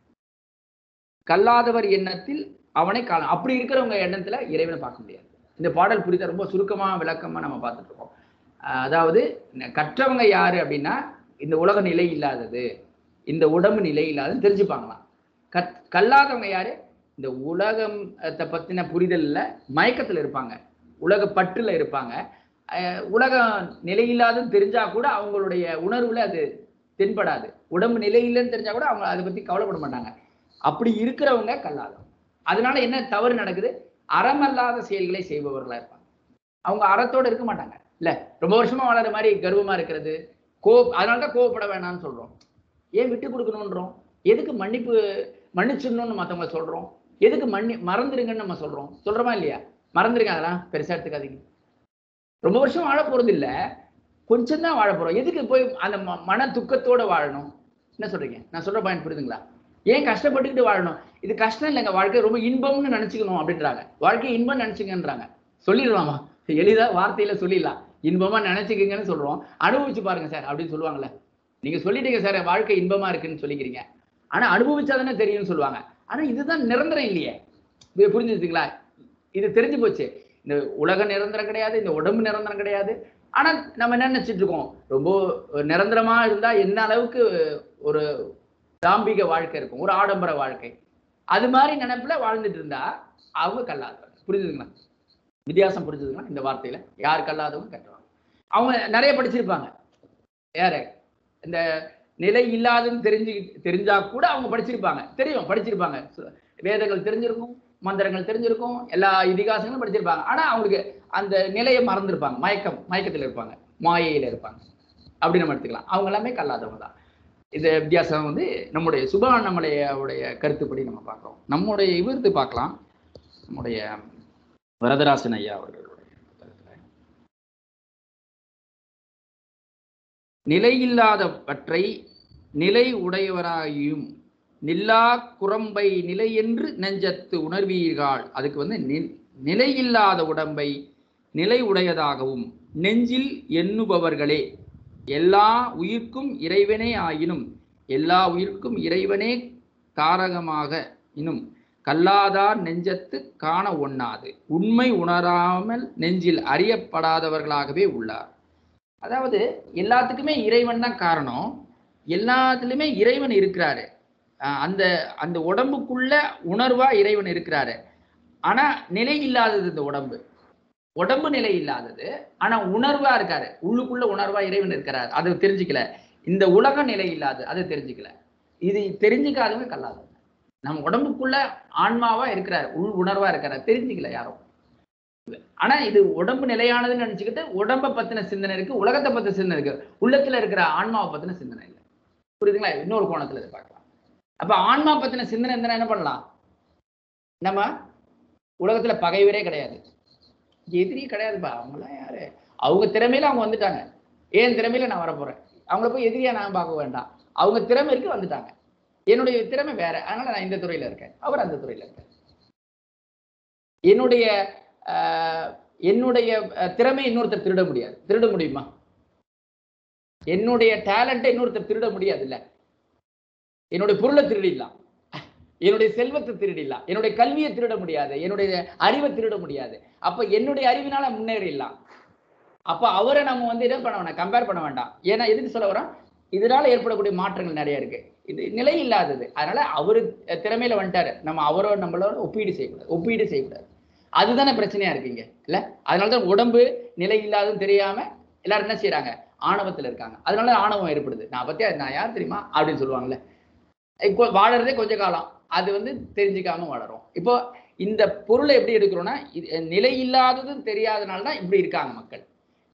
கல்லாதவர் எண்ணத்தில் அவனை காண அப்படி இருக்கிறவங்க எண்ணத்துல இறைவனை பார்க்க முடியாது இந்த பாடல் குறித்த ரொம்ப சுருக்கமா விளக்கமா நம்ம பார்த்துட்டு இருக்கோம் அஹ் அதாவது ந- கற்றவங்க யாரு அப்படின்னா இந்த உலக நிலை இல்லாதது இந்த உடம்பு நிலை இல்லாததுன்னு தெரிஞ்சுப்பாங்களாம் கத் கல்லாதவங்க யாரு இந்த உலகத்தை பத்தின புரிதல்ல மயக்கத்துல இருப்பாங்க உலக பற்றுல இருப்பாங்க அஹ் உலகம் நிலையில்லாதுன்னு தெரிஞ்சா கூட அவங்களுடைய உணர்வுல அது தென்படாது உடம்பு நிலையில்லைன்னு தெரிஞ்சா கூட அவங்க அதை பத்தி கவலைப்பட மாட்டாங்க அப்படி இருக்கிறவங்க கல்லாதவங்க அதனால என்ன தவறு நடக்குது அறமல்லாத செயல்களை செய்பவர்களா இருப்பாங்க அவங்க அறத்தோட இருக்க மாட்டாங்க இல்ல ரொம்ப வருஷமா வளர மாதிரி கர்வமா இருக்கிறது கோ அதனால தான் கோவப்பட வேணாம்னு சொல்றோம் ஏன் விட்டு கொடுக்கணுன்றோம் எதுக்கு மன்னிப்பு மன்னிச்சிடணும்னு மத்தவங்க சொல்றோம் எதுக்கு மன்னி மறந்துருங்கன்னு நம்ம சொல்றோம் சொல்றோமா இல்லையா மறந்துருங்க அதெல்லாம் பெருசா எடுத்துக்காதீங்க ரொம்ப வருஷம் வாழ போறது இல்ல கொஞ்சம் தான் வாழ போறோம் எதுக்கு போய் அந்த ம- மன துக்கத்தோட வாழணும் என்ன சொல்றீங்க நான் சொல்ற பாயிண்ட் புரியுதுங்களா ஏன் கஷ்டப்பட்டுக்கிட்டு வாழணும் இது கஷ்டம் இல்லைங்க வாழ்க்கை ரொம்ப இன்பம்னு நினைச்சுக்கணும் அப்படின்றாங்க வாழ்க்கை இன்பம் நினைச்சுங்கன்றாங்க சொல்லிடலாமா எளிதா வார்த்தையில சொல்லிடலாம் இன்பமா நினைச்சுக்கங்கன்னு சொல்றோம் அனுபவிச்சு பாருங்க சார் அப்படின்னு சொல்லுவாங்கல்ல நீங்க சொல்லிட்டீங்க சார் வாழ்க்கை இன்பமா இருக்குன்னு சொல்லிக்கிறீங்க ஆனா அனுபவிச்சாதானே தெரியும்னு சொல்லுவாங்க ஆனா இதுதான் நிரந்தரம் இல்லையே இது புரிஞ்சுச்சுங்களா இது தெரிஞ்சு போச்சு இந்த உலகம் நிரந்தரம் கிடையாது இந்த உடம்பு நிரந்தரம் கிடையாது ஆனா நம்ம என்ன நினைச்சிட்டு இருக்கோம் ரொம்ப நிரந்தரமா இருந்தா என்ன அளவுக்கு ஒரு தாம்பிக வாழ்க்கை இருக்கும் ஒரு ஆடம்பர வாழ்க்கை அது மாதிரி நினைப்புல வாழ்ந்துட்டு இருந்தா அவங்க கல்லாதவங்க புரிஞ்சுதுங்களா வித்தியாசம் புரிஞ்சுதுங்களா இந்த வார்த்தையில யார் கல்லாதவங்க கட்டுவாங்க அவங்க நிறைய படிச்சிருப்பாங்க யாரு இந்த நிலை இல்லாதுன்னு தெரிஞ்சு தெரிஞ்சா கூட அவங்க படிச்சிருப்பாங்க தெரியும் படிச்சிருப்பாங்க சு- வேதங்கள் தெரிஞ்சிருக்கும் மந்திரங்கள் தெரிஞ்சிருக்கும் எல்லா இதிகாசங்களும் படிச்சிருப்பாங்க ஆனா அவங்களுக்கு அந்த நிலையை மறந்துருப்பாங்க மயக்கம் மயக்கத்துல இருப்பாங்க மாயையில இருப்பாங்க அப்படி நம்ம எடுத்துக்கலாம் அவங்க எல்லாமே கல்லாதவங்க தான் இந்த வித்தியாசம் வந்து நம்முடைய சுபானமலையோடைய கருத்துப்படி நம்ம பார்க்கிறோம் நம்முடைய இவருது பார்க்கலாம் நம்முடைய வரதராசன் ஐயா அவர்களுடைய கருத்துல நிலையில்லாதவற்றை நிலை உடையவராயும் நில்லா குரம்பை நிலை என்று நெஞ்சத்து உணர்வீர்கள் அதுக்கு வந்து நி- நிலையில்லாத உடம்பை நிலை உடையதாகவும் நெஞ்சில் எண்ணுபவர்களே எல்லா உயிர்க்கும் இறைவனே ஆயினும் எல்லா உயிர்க்கும் இறைவனே தாரகமாக இனும் கல்லாதார் நெஞ்சத்து காண ஒண்ணாது உண்மை உணராமல் நெஞ்சில் அறியப்படாதவர்களாகவே உள்ளார் அதாவது எல்லாத்துக்குமே இறைவன் தான் காரணம் எல்லாத்துலயுமே இறைவன் இருக்கிறாரு அஹ் அந்த அந்த உடம்புக்குள்ள உணர்வா இறைவன் இருக்கிறாரு ஆனா நிலை இல்லாதது இந்த உடம்பு உடம்பு நிலை இல்லாதது ஆனா உணர்வா இருக்காரு உள்ளுக்குள்ள உணர்வா இறைவன் இருக்கிறார் அது தெரிஞ்சுக்கல இந்த உலக நிலை இல்லாது அது தெரிஞ்சுக்கல இது தெரிஞ்சுக்காதவங்க கல்லாதவங்க நம்ம உடம்புக்குள்ள ஆன்மாவா இருக்கிறார் உள் உணர்வா இருக்கிறார் தெரிஞ்சுக்கல யாரும் ஆனா இது உடம்பு நிலையானதுன்னு நினைச்சுக்கிட்டு உடம்ப பத்தின சிந்தனை இருக்கு உலகத்தை பத்தின சிந்தனை இருக்கு உள்ளத்துல இருக்கிற ஆன்மாவை பத்தின சிந்தனை இல்லை புரியுதுங்களா இன்னொரு கோணத்துல இதை பார்க்கலாம் அப்ப ஆன்மா பத்தின சிந்தனை இருந்தா என்ன பண்ணலாம் நம்ம உலகத்துல பகைவரே கிடையாது எதிரி கிடையாதுப்பா அவங்களாம் யாரு அவங்க திறமையில அவங்க வந்துட்டாங்க ஏன் திறமையில நான் வரப்போறேன் அவங்கள போய் எதிரியா நான் பார்க்க வேண்டாம் அவங்க திறமை இருக்கு வந்துட்டாங்க என்னுடைய திறமை வேற அதனால நான் இந்த துறையில இருக்கேன் அவர் அந்த துறையில இருக்கார் என்னுடைய ஆஹ், என்னுடைய அஹ், திறமை இன்னொருத்தர் திருட முடியாது திருட முடியுமா என்னுடைய டேலண்ட்டை இன்னொருத்தர் திருட முடியாது இல்ல என்னுடைய பொருளை திருடிடலாம் என்னுடைய செல்வத்தை திருடிடலாம் என்னுடைய கல்வியை திருட முடியாது என்னுடைய அறிவை திருட முடியாது அப்ப என்னுடைய அறிவினால முன்னேறிடலாம் அப்ப அவரை நம்ம வந்து என்ன பண்ண வேண்டாம் கம்பேர் பண்ண வேண்டாம் ஏன்னா எதுக்கு சொல்ல வரோம் இதனால ஏற்படக்கூடிய மாற்றங்கள் நிறைய இருக்கு இது நிலை இல்லாதது அதனால அவரு திறமையில வந்துட்டாரு நம்ம அவரோட நம்மளோட ஒப்பீடு செய்யக்கூடாது ஒப்பீடு செய்யக்கூடாது அதுதானே பிரச்சனையா இருக்கீங்க இல்ல அதனாலதான் உடம்பு நிலை இல்லாதுன்னு தெரியாம எல்லாரும் என்ன செய்றாங்க ஆணவத்துல இருக்காங்க அதனால ஆணவம் ஏற்படுது நான் பத்தியா நான் யார் தெரியுமா அப்படின்னு சொல்லுவாங்கல்ல இப்போ வாழறதே கொஞ்ச காலம் அது வந்து தெரிஞ்சுக்காம வளரும் இப்போ இந்த பொருளை எப்படி எடுக்கிறோம்னா இது நிலை இல்லாததும் தெரியாதனால தான் இப்படி இருக்காங்க மக்கள்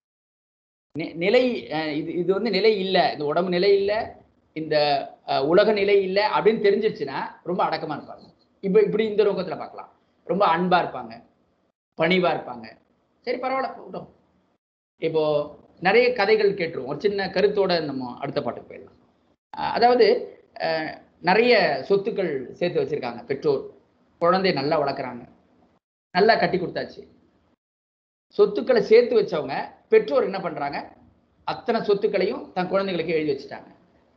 நி- நிலை அஹ் இது இது வந்து நிலை இல்லை இந்த உடம்பு நிலை இல்லை இந்த அஹ், உலக நிலை இல்லை அப்படின்னு தெரிஞ்சிருச்சுன்னா ரொம்ப அடக்கமா இருப்பாங்க இப்போ இப்படி இந்த நோக்கத்துல பார்க்கலாம் ரொம்ப அன்பா இருப்பாங்க பணிவா இருப்பாங்க சரி பரவாயில்ல போகட்டும் இப்போ நிறைய கதைகள் கேட்டுருவோம் ஒரு சின்ன கருத்தோட நம்ம அடுத்த பாட்டுக்கு போயிடலாம் அஹ், அதாவது அஹ், நிறைய சொத்துக்கள் சேர்த்து வச்சிருக்காங்க பெற்றோர் குழந்தைய நல்லா வளர்க்குறாங்க நல்லா கட்டி கொடுத்தாச்சு சொத்துக்களை சேர்த்து வச்சவங்க பெற்றோர் என்ன பண்றாங்க அத்தனை சொத்துக்களையும் தன் குழந்தைகளுக்கு எழுதி வச்சுட்டாங்க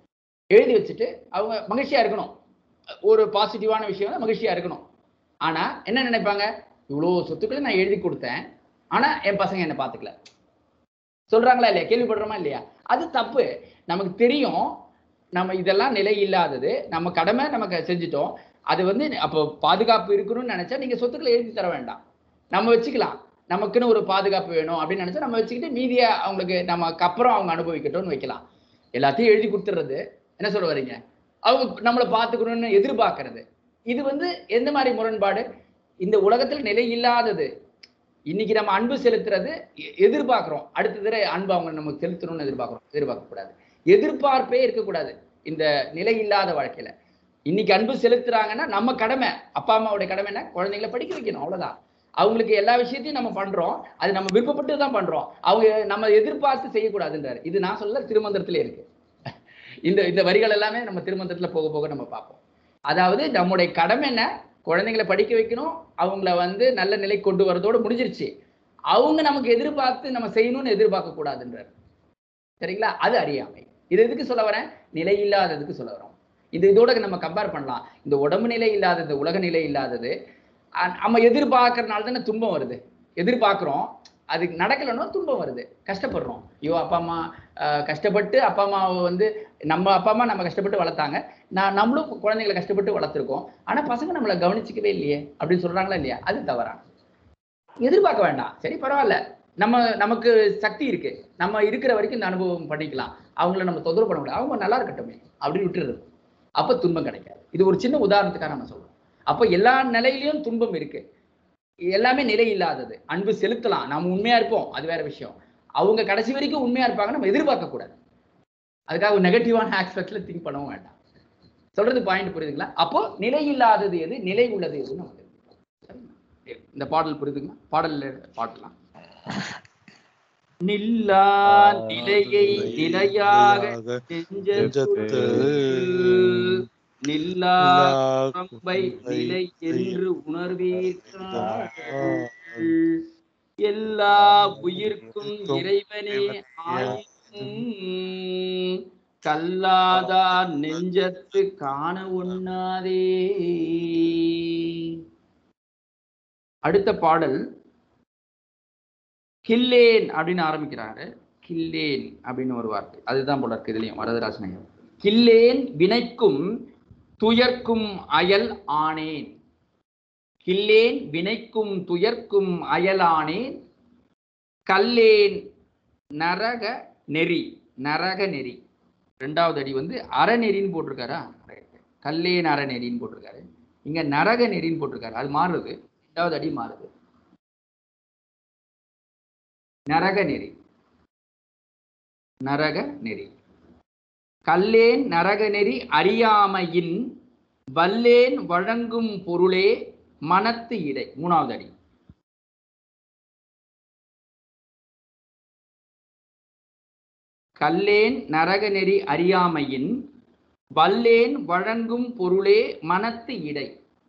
எழுதி வச்சுட்டு அவங்க மகிழ்ச்சியா இருக்கணும் ஒரு பாசிட்டிவான விஷயம் தான் மகிழ்ச்சியா இருக்கணும் ஆனா என்ன நினைப்பாங்க இவ்வளோ சொத்துக்களை நான் எழுதி கொடுத்தேன் ஆனா என் பசங்க என்னை பார்த்துக்கல சொல்றாங்களா இல்லையா கேள்விப்படுறோமா இல்லையா அது தப்பு நமக்கு தெரியும் நம்ம இதெல்லாம் நிலை இல்லாதது நம்ம கடமை நமக்கு செஞ்சுட்டோம் அது வந்து அப்போ பாதுகாப்பு இருக்கணும்னு நினைச்சா நீங்க சொத்துக்களை எழுதி தர வேண்டாம் நம்ம வச்சுக்கலாம் நமக்குன்னு ஒரு பாதுகாப்பு வேணும் அப்படின்னு நினைச்சா நம்ம வச்சுக்கிட்டு மீதியை அவங்களுக்கு நமக்கு அப்புறம் அவங்க அனுபவிக்கட்டும்னு வைக்கலாம் எல்லாத்தையும் எழுதி கொடுத்துறது என்ன சொல்ல வர்றீங்க அவங்க நம்மளை பார்த்துக்கணும்னு எதிர்பார்க்கறது இது வந்து எந்த மாதிரி முரண்பாடு இந்த உலகத்துல நிலை இல்லாதது இன்னைக்கு நம்ம அன்பு செலுத்துறது எ- எதிர்பார்க்கிறோம் அடுத்த தடவை அன்பு அவங்க நமக்கு செலுத்தணும்னு எதிர்பார்க்கிறோம் எதிர்பார்க்க கூடாது எதிர்பார்ப்பே இருக்கக்கூடாது இந்த நிலை இல்லாத வாழ்க்கையில இன்னைக்கு அன்பு செலுத்துறாங்கன்னா நம்ம கடமை அப்பா அம்மாவுடைய கடமை என்ன குழந்தைங்களை படிக்க வைக்கணும் அவ்வளவுதான் அவங்களுக்கு எல்லா விஷயத்தையும் நம்ம பண்றோம் அது நம்ம விருப்பப்பட்டு தான் பண்றோம் அவங்க நம்ம எதிர்பார்த்து செய்யக்கூடாதுன்றாரு இது நான் சொல்ல திருமந்திரத்திலே இருக்கு இந்த இந்த வரிகள் எல்லாமே நம்ம திருமந்திரத்துல போக போக நம்ம பார்ப்போம் அதாவது நம்முடைய கடமை என்ன குழந்தைங்களை படிக்க வைக்கணும் அவங்கள வந்து நல்ல நிலை கொண்டு வரதோட முடிஞ்சிருச்சு அவங்க நமக்கு எதிர்பார்த்து நம்ம செய்யணும்னு எதிர்பார்க்க கூடாதுன்றார் சரிங்களா அது அறியாமை இது எதுக்கு சொல்ல வரேன் நிலை இல்லாததுக்கு சொல்ல வரோம் இது இதோட நம்ம கம்பேர் பண்ணலாம் இந்த உடம்பு நிலை இல்லாதது உலக நிலை இல்லாதது அஹ் நம்ம எதிர்பார்க்கறனால தானே துன்பம் வருது எதிர்பார்க்குறோம் அது நடக்கலைன்னா துன்பம் வருது கஷ்டப்படுறோம் ஐயோ அப்பா அம்மா அஹ், கஷ்டப்பட்டு அப்பா அம்மாவை வந்து நம்ம அப்பா அம்மா நம்ம கஷ்டப்பட்டு வளர்த்தாங்க நான் நம்மளும் குழந்தைங்களை கஷ்டப்பட்டு வளர்த்துருக்கோம் ஆனா பசங்க நம்மளை கவனிச்சிக்கவே இல்லையே அப்படின்னு சொல்றாங்களா இல்லையா அது தவறா எதிர்பார்க்க வேண்டாம் சரி பரவாயில்ல நம்ம நமக்கு சக்தி இருக்கு நம்ம இருக்கிற வரைக்கும் இந்த அனுபவம் பண்ணிக்கலாம் அவங்கள நம்ம தொந்தரவு பண்ண முடியாது அவங்க நல்லா இருக்கட்டுமே அப்படின்னு விட்டுறது அப்ப துன்பம் கிடைக்காது இது ஒரு சின்ன உதாரணத்துக்காக நம்ம சொல்றோம் அப்போ எல்லா நிலையிலயும் துன்பம் இருக்கு எல்லாமே நிலை இல்லாதது அன்பு செலுத்தலாம் நம்ம உண்மையா இருப்போம் அது வேற விஷயம் அவங்க கடைசி வரைக்கும் உண்மையா இருப்பாங்க நம்ம எதிர்பார்க்க கூடாது அதுக்காக ஒரு நெகட்டிவான ஆஸ்பெக்ட்ல திங்க் பண்ணவும் வேண்டாம் சொல்றது பாயிண்ட் புரியுதுங்களா அப்போ நிலை இல்லாதது எது நிலை உள்ளது எது நமக்கு சரிங்களா? இந்த பாடல் புரியுதுங்களா பாடல்ல பாடலாம் நில்லா நிலையை நிலையாக நெஞ்சத்து நில்லா புறம்பை நிலை என்று உணர்வீர்கள் எல்லா உயிர்க்கும் இறைவனே ஆயின் கல்லாதார் நெஞ்சத்து காண உண்ணாதே அடுத்த பாடல் கில்லேன் அப்படின்னு ஆரம்பிக்கிறாரு கில்லேன் அப்படின்னு ஒரு வார்த்தை அதுதான் போல இருக்கு இதுலயும் வரதராசன் ஐயா கில்லேன் வினைக்கும் துயர்க்கும் அயல் ஆனேன் கில்லேன் வினைக்கும் துயர்க்கும் அயலானேன் கல்லேன் நரக நெறி நரக நெறி ரெண்டாவது அடி வந்து அறநெறின்னு போட்டிருக்காரா கல்லேன் அறநெறின்னு போட்டிருக்காரு இங்க நரக நெறின்னு போட்டிருக்காரு அது மாறுது ரெண்டாவது அடி மாறுது நரக நெறி நரக நெறி கல்லேன் நரக நெறி அறியாமையின் வல்லேன் வழங்கும் பொருளே மனத்து இடை மூணாவது அடி கல்லேன் நரக நெறி அறியாமையின் வல்லேன் வழங்கும் பொருளே மனத்து இடை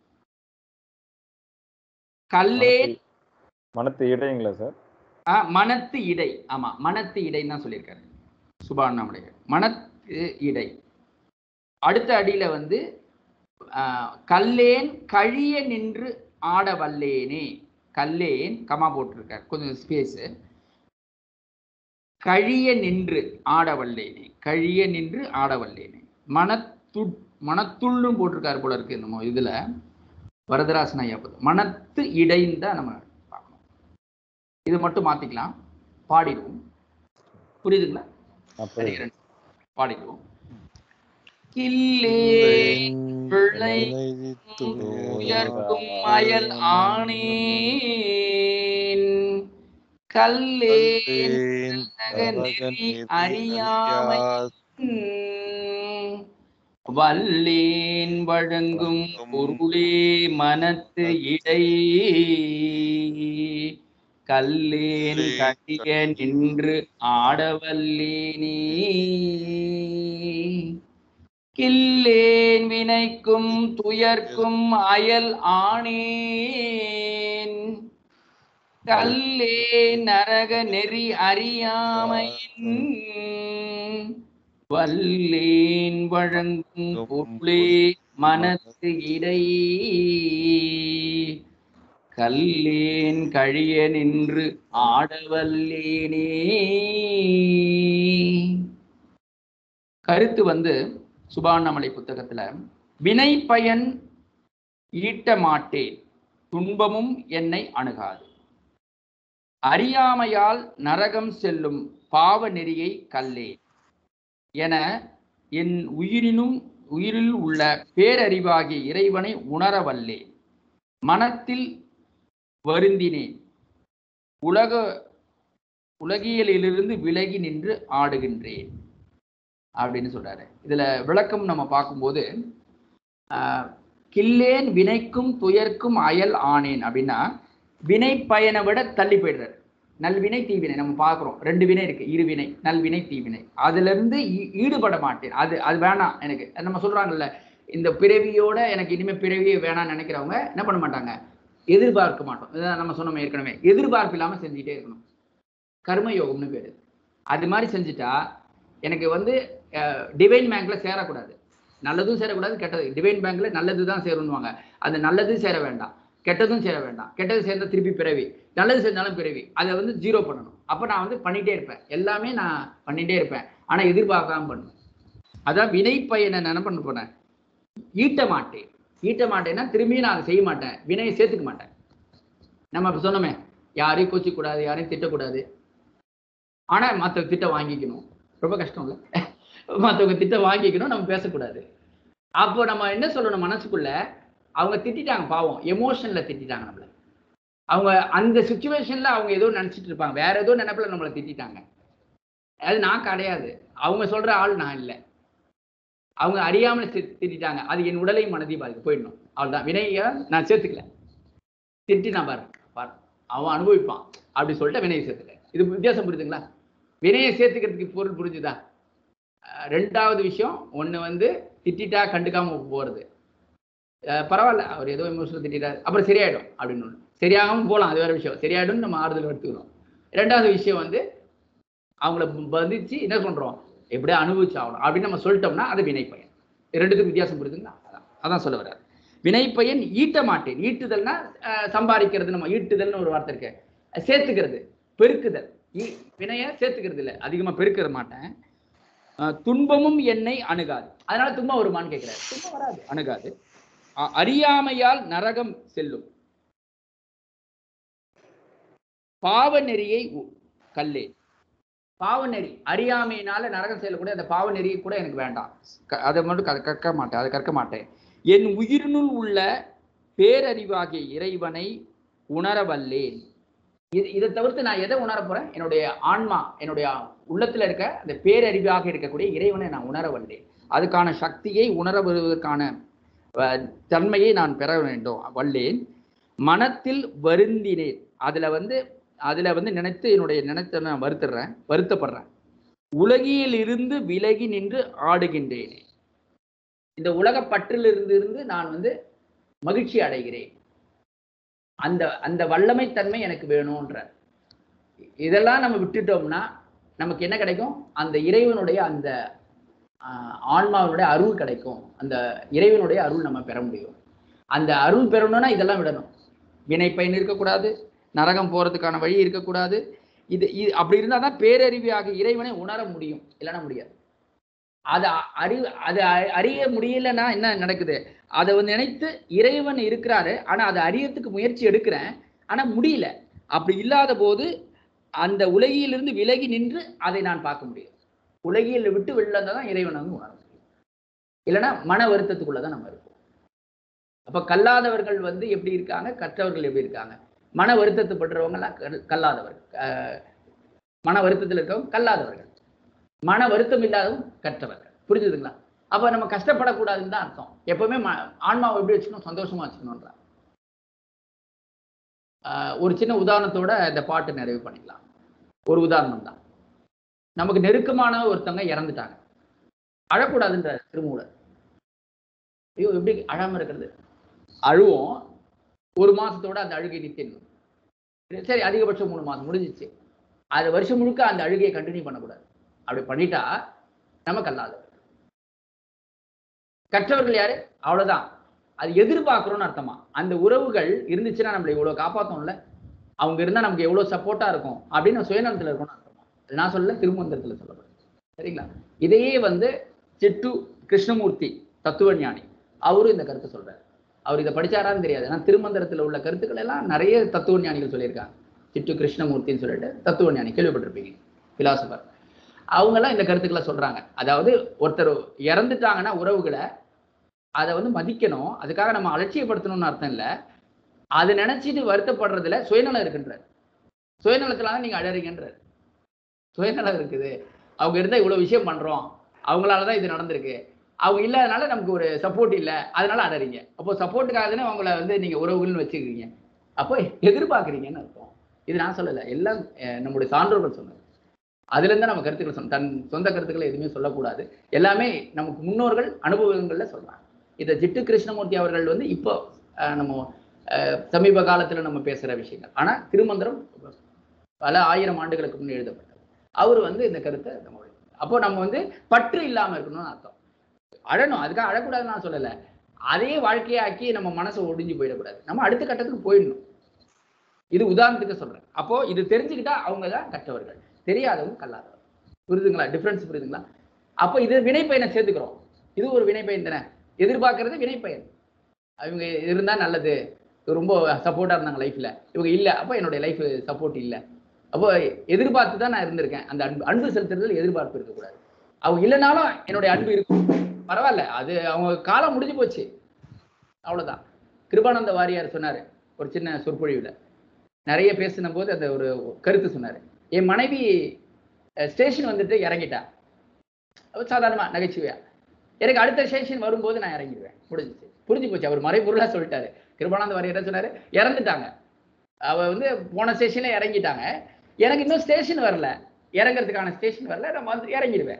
கல்லேன் மனத்து இடைங்களா சார் ஆ, மனத்து இடை ஆமா மனத்து இடைன்னு தான் சொல்லியிருக்காரு சுபாண்ணாமலைய மனத்து இடை அடுத்த அடியில வந்து ஆ, கல்லேன் கழிய நின்று ஆட வல்லேனே கல்லேன் கமா போட்டிருக்கார் கொஞ்சம் ஸ்பேஸ் கழிய நின்று ஆட வல்லேனே கழிய நின்று ஆட வல்லேனே மனத்து மனத்துள்ளும் போட்டிருக்காரு போல இருக்கு நம்ம இதுல வரதராசன் ஐயா பத்தி. மனத்து இடைன்னு தான் நம்ம பார்க்கணும் இது மட்டும் மாத்திக்கலாம் பாடிடுவோம் புரியுதுங்களா அப்போ சரி, ரெண்டு பாடிடுவோம் கில்லே பிள்ளை நினைத்து உயர்க்கும் அயல் ஆனேன் கல்லேன் நரகநெறி அறியாமை வல்லேன் வழங்கும் பொருளே மனத்து இடை கல்லேன் கட்டிய நின்று ஆடவல்லேனே கில்லேன் வினைக்கும் துயர்க்கும் அயல் ஆனேன் கல்லே நரக நெறி அறியாமையின் வல்லேன் வழங்கும் பொருளே மனத்து இடை கல்லேன் கழிய நின்று ஆடவல்லேனே கருத்து வந்து சுபானமலை புத்தகத்துல வினை பயன் ஈட்ட மாட்டேன் துன்பமும் என்னை அணுகாது அறியாமையால் நரகம் செல்லும் பாவ நெறியை கல்லேன் என என் உயிரினும் உயிரில் உள்ள பேரறிவாகிய இறைவனை உணரவல்லேன் மனத்தில் வருந்தினேன் உலக உலகியலிலிருந்து விலகி நின்று ஆடுகின்றேன் அப்படின்னு சொல்றாரு இதுல விளக்கம் நம்ம பார்க்கும்போது ஆஹ், கில்லேன் வினைக்கும் துயர்க்கும் அயல் ஆனேன் அப்படின்னா வினை பயனை விட தள்ளி போயிடுறாரு நல்வினை தீவினை நம்ம பார்க்குறோம் ரெண்டு வினை இருக்கு இருவினை நல்வினை தீவினை அதுல இருந்து ஈ- ஈடுபட மாட்டேன் அது அது வேணாம் எனக்கு அது நம்ம சொல்றாங்கல்ல இந்த பிறவியோட எனக்கு இனிமே பிறவியே வேணாம்னு நினைக்கிறவங்க என்ன பண்ண மாட்டாங்க எதிர்பார்க்க மாட்டோம் இதான் நம்ம சொன்னோம் ஏற்கனவே எதிர்பார்ப்பு இல்லாம செஞ்சுட்டே இருக்கணும் கர்மயோகம்னு பேரு அது மாதிரி செஞ்சுட்டா எனக்கு வந்து டிவைன் பேங்க்ல சேரக்கூடாது நல்லதும் சேரக்கூடாது கெட்டது டிவைன் பேங்க்ல நல்லது தான் சேரணுவாங்க அந்த நல்லதும் சேர வேண்டாம் கெட்டதும் சேர வேண்டாம் கெட்டது சேர்ந்தா திருப்பி பிறவி நல்லது செஞ்சாலும் பிறவி அதை வந்து ஜீரோ பண்ணணும் அப்போ நான் வந்து பண்ணிட்டே இருப்பேன் எல்லாமே நான் பண்ணிட்டே இருப்பேன் ஆனா எதிர்பார்க்காம பண்ணுவேன் அதான் வினை பயனை நான் என்ன பண்ண போனேன் ஈட்ட மாட்டேன் ஈட்ட மாட்டேன்னா திரும்பியும் நான் அதை செய்ய மாட்டேன் வினையை சேர்த்துக்க மாட்டேன் நம்ம இப்ப சொன்னோமே யாரையும் கோச்சிக்கூடாது யாரையும் திட்டக்கூடாது ஆனா மற்ற திட்டம் வாங்கிக்கணும் ரொம்ப கஷ்டம் இல்ல மற்றவங்க திட்டம் வாங்கிக்கணும் நம்ம பேசக்கூடாது அப்போ நம்ம என்ன சொல்லணும் மனசுக்குள்ள அவங்க திட்டிட்டாங்க பாவம் எமோஷன்ல திட்டிட்டாங்க நம்மள அவங்க அந்த சுச்சுவேஷன்ல அவங்க ஏதோ நினைச்சிட்டு இருப்பாங்க வேற ஏதோ நினைப்புல நம்மளை திட்டிட்டாங்க அது நான் கிடையாது அவங்க சொல்ற ஆள் நான் இல்லை அவங்க அறியாமல் தி- திட்டிட்டாங்க அது என் உடலையும் மனதையும் பாதிக்கு போயிடணும் அவ்வளவுதான் வினைய நான் சேர்த்துக்கல திட்டி நான் பாரு பாரு அவன் அனுபவிப்பான் அப்படி சொல்லிட்டு வினையை சேர்த்துக்க இது வித்தியாசம் புரியுதுங்களா வினையை சேர்த்துக்கிறதுக்கு பொருள் புரிஞ்சுதா அஹ் ரெண்டாவது விஷயம் ஒண்ணு வந்து திட்டிட்டா கண்டுக்காம போறது அஹ் பரவாயில்ல அவர் ஏதோ எமோஷனல் திட்டாரு அப்புறம் சரியாயிடும் அப்படின்னு ஒண்ணு சரியாகாம போகலாம் அது வேற விஷயம் சரியாயிடும் நம்ம ஆறுதல் எடுத்துக்கிறோம் ரெண்டாவது விஷயம் வந்து அவங்கள பதிச்சு என்ன பண்றோம் எப்படியா அனுபவிச்சு ஆகணும் அப்படின்னு நம்ம சொல்லிட்டோம்னா அது வினை பயன் ரெண்டுத்துக்கும் வித்தியாசம் புரியுதுங்களா அதான் அதான் சொல்ல வர்றாரு வினை பயன் ஈட்ட மாட்டேன் ஈட்டுதல்னா அஹ், சம்பாதிக்கிறது நம்ம ஈட்டுதல்னு ஒரு வார்த்தை இருக்கு அஹ், சேர்த்துக்கிறது பெருக்குதல் ஈ- வினைய சேர்த்துக்கிறது இல்லை அதிகமா பெருக்கிற மாட்டேன் அஹ், துன்பமும் என்னை அணுகாது அதனால துன்பம் வருமான்னு கேட்கிறாரு துன்பம் வராது அணுகாது அ- அறியாமையால் நரகம் செல்லும் பாவ நெறியை உ- கல்லே பாவ நெறி அறியாமையினால நரகம் செல்லக்கூடிய அந்த பாவ நெறியை கூட எனக்கு வேண்டாம் க- அதை மட்டும் க- கற்க மாட்டேன் அதை கற்க மாட்டேன் என் உயிரினுள் உள்ள பேரறிவாகிய இறைவனை உணரவல்லேன் இது இதை தவிர்த்து நான் எதை உணர போறேன் என்னுடைய ஆன்மா என்னுடைய உள்ளத்துல இருக்க அந்த பேரறிவாக இருக்கக்கூடிய இறைவனை நான் உணர வல்லேன் அதுக்கான சக்தியை உணர வருவதற்கான அஹ், தன்மையை நான் பெற வேண்டும் வல்லேன் மனத்தில் வருந்தினேன் அதுல வந்து அதுல வந்து நினைத்து என்னுடைய நினைத்த நான் வருத்துறேன் வருத்தப்படுறேன் உலகியில் இருந்து விலகி நின்று ஆடுகின்றேனே இந்த உலக பற்றிலிருந்து இருந்து நான் வந்து மகிழ்ச்சி அடைகிறேன் அந்த அந்த வல்லமை தன்மை எனக்கு வேணும்ன்ற இதெல்லாம் நம்ம விட்டுட்டோம்னா நமக்கு என்ன கிடைக்கும் அந்த இறைவனுடைய அந்த ஆஹ், ஆன்மாவினுடைய அருள் கிடைக்கும் அந்த இறைவனுடைய அருள் நம்ம பெற முடியும் அந்த அருள் பெறணும்னா இதெல்லாம் விடணும் வினை பயன் இருக்கக்கூடாது நரகம் போறதுக்கான வழி இருக்கக்கூடாது இது இது அப்படி இருந்தால் தான் பேரறிவியாக இறைவனை உணர முடியும் இல்லைன்னா முடியாது அதை அறி அதை அ- அறிய முடியலன்னா என்ன நடக்குது அதை வந்து நினைத்து இறைவன் இருக்கிறாரு ஆனா அதை அறியறதுக்கு முயற்சி எடுக்கிறேன் ஆனா முடியல அப்படி இல்லாத போது அந்த உலகிலிருந்து விலகி நின்று அதை நான் பார்க்க முடியும் உலகியல் விட்டு வெளில இருந்தால் தான் இறைவனை வந்து உணர முடியும் இல்லைன்னா மன வருத்தத்துக்குள்ள தான் நம்ம இருப்போம் அப்ப கல்லாதவர்கள் வந்து எப்படி இருக்காங்க கற்றவர்கள் எப்படி இருக்காங்க மன வருத்தத்தைப்படுறவங்க எல்லாம் கல்- கல்லாதவர்கள் அஹ், மன வருத்தத்தில் இருக்கவங்க கல்லாதவர்கள் மன வருத்தம் இல்லாதவங்க கற்றவர்கள் புரிஞ்சுதுங்களா அப்ப நம்ம கஷ்டப்படக்கூடாதுன்னு தான் அர்த்தம் எப்பவுமே ம- ஆன்மாவை எப்படி வச்சுக்கணும் சந்தோஷமா வச்சுக்கணும்ன்ற ஆஹ் ஒரு சின்ன உதாரணத்தோட இந்த பாட்டு நிறைவு பண்ணிக்கலாம் ஒரு உதாரணம் தான் நமக்கு நெருக்கமான ஒருத்தவங்க இறந்துட்டாங்க அழக்கூடாதுன்ற திருமூலர் ஐயோ எப்படி அழாம இருக்கிறது அழுவோம் ஒரு மாசத்தோட அந்த அழுகை நித்தியணும் சரி அதிகபட்சம் மூணு மாசம் முடிஞ்சிச்சு அது வருஷம் முழுக்க அந்த அழுகையை கண்டினியூ பண்ணக்கூடாது அப்படி பண்ணிட்டா நமக்கு அல்லாது கற்றவர்கள் யாரு அவ்வளவுதான் அது எதிர்பார்க்கிறோம்னு அர்த்தமா அந்த உறவுகள் இருந்துச்சுன்னா நம்மளை இவ்வளவு காப்பாத்தோம்ல அவங்க இருந்தா நமக்கு எவ்வளவு சப்போர்ட்டா இருக்கும் அப்படின்னு சுயநலத்துல இருக்கணும்னு அர்த்தமா அது நான் சொல்லல திருமந்திரத்துல சொல்லப்படுது சரிங்களா இதையே வந்து சிட்டு கிருஷ்ணமூர்த்தி தத்துவ ஞானி அவரும் இந்த கருத்தை சொல்றாரு அவர் இதை படிச்சாரான்னு தெரியாது ஆனா திருமந்திரத்துல உள்ள கருத்துக்கள் எல்லாம் நிறைய தத்துவ ஞானிகள் சொல்லியிருக்காங்க சிட்டு கிருஷ்ணமூர்த்தின்னு சொல்லிட்டு தத்துவ ஞானி கேள்விப்பட்டிருப்பீங்க பிலாசபர் அவங்கெல்லாம் இந்த கருத்துக்களை சொல்றாங்க அதாவது ஒருத்தர் இறந்துட்டாங்கன்னா உறவுகளை அதை வந்து மதிக்கணும் அதுக்காக நம்ம அலட்சியப்படுத்தணும்னு அர்த்தம் இல்லை அதை நினைச்சிட்டு வருத்தப்படுறதுல சுயநலம் இருக்குன்றார் சுயநலத்துல தான் நீங்க அழறீங்கன்றார் சுயநலம் இருக்குது அவங்க இருந்தா இவ்வளவு விஷயம் பண்றோம் அவங்களால தான் இது நடந்திருக்கு அவங்க இல்லாதனால நமக்கு ஒரு சப்போர்ட் இல்லை அதனால அழறீங்க அப்போ சப்போர்ட்டுக்காக தானே அவங்கள வந்து நீங்க உறவுகள்னு வச்சுக்கிறீங்க அப்போ எதிர்பார்க்குறீங்கன்னு அர்த்தம் இது நான் சொல்லலை எல்லாம் அஹ், நம்முடைய சான்றோர்கள் சொன்னது அதுல இருந்து நம்ம கருத்துக்கள் சொன்ன தன் சொந்த கருத்துக்களை எதுவுமே சொல்லக்கூடாது எல்லாமே நமக்கு முன்னோர்கள் அனுபவங்கள்ல சொல்றாங்க இதை ஜிட்டு கிருஷ்ணமூர்த்தி அவர்கள் வந்து இப்போ அஹ், நம்ம அஹ், சமீப காலத்துல நம்ம பேசுற விஷயங்கள் ஆனா திருமந்திரம் பல ஆயிரம் ஆண்டுகளுக்கு முன் எழுதப்பட்டது அவர் வந்து இந்த கருத்தை நம்ம அப்போ நம்ம வந்து பற்று இல்லாம இருக்கணும்னு அர்த்தம் அழணும் அதுக்காக அழக்கூடாதுன்னு நான் சொல்லலை அதே வாழ்க்கையாக்கி நம்ம மனசை ஒடிஞ்சு போயிடக்கூடாது நம்ம அடுத்த கட்டத்துக்கு போயிடணும் இது உதாரணத்துக்கு சொல்றேன் அப்போ இது தெரிஞ்சுக்கிட்டா அவங்க தான் கற்றவர்கள் தெரியாதவங்க கல்லாதவங்க புரியுதுங்களா டிஃபரன்ஸ் புரியுதுங்களா அப்போ இது வினைப்பயனை சேர்த்துக்கிறோம் இது ஒரு வினைப்பயன் தானே எதிர்பார்க்கறது வினைப்பயன் அவங்க இருந்தா நல்லது ரொம்ப சப்போர்ட்டா இருந்தாங்க லைஃப்ல இவங்க இல்ல அப்போ என்னுடைய லைஃப் சப்போர்ட் இல்ல அப்போ எதிர்பார்த்து தான் நான் இருந்திருக்கேன் அந்த அன்பு அன்பு செலுத்துறதுல எதிர்பார்ப்பு இருக்கக்கூடாது அவங்க இல்லைனாலும் என்னுடைய அன்பு இருக்கும் பரவாயில்ல அது அவங்க காலம் முடிஞ்சு போச்சு அவ்வளவுதான் கிருபானந்த வாரியார் சொன்னாரு ஒரு சின்ன சொற்பொழிவுல நிறைய பேசின போது அந்த ஒரு கருத்து சொன்னாரு என் மனைவி ஸ்டேஷன் வந்துட்டு இறங்கிட்டா அவ சாதாரணமா நகைச்சுவையா எனக்கு அடுத்த ஸ்டேஷன் வரும்போது நான் இறங்கிடுவேன் முடிஞ்சுச்சு புரிஞ்சு போச்சு அவர் மறைபொருளா சொல்லிட்டாரு கிருபானந்த வாரியர் என்ன சொன்னாரு இறந்துட்டாங்க அவ வந்து போன ஸ்டேஷன்ல இறங்கிட்டாங்க எனக்கு இன்னும் ஸ்டேஷன் வரல இறங்குறதுக்கான ஸ்டேஷன் வரல நான் வந்து இறங்கிடுவேன்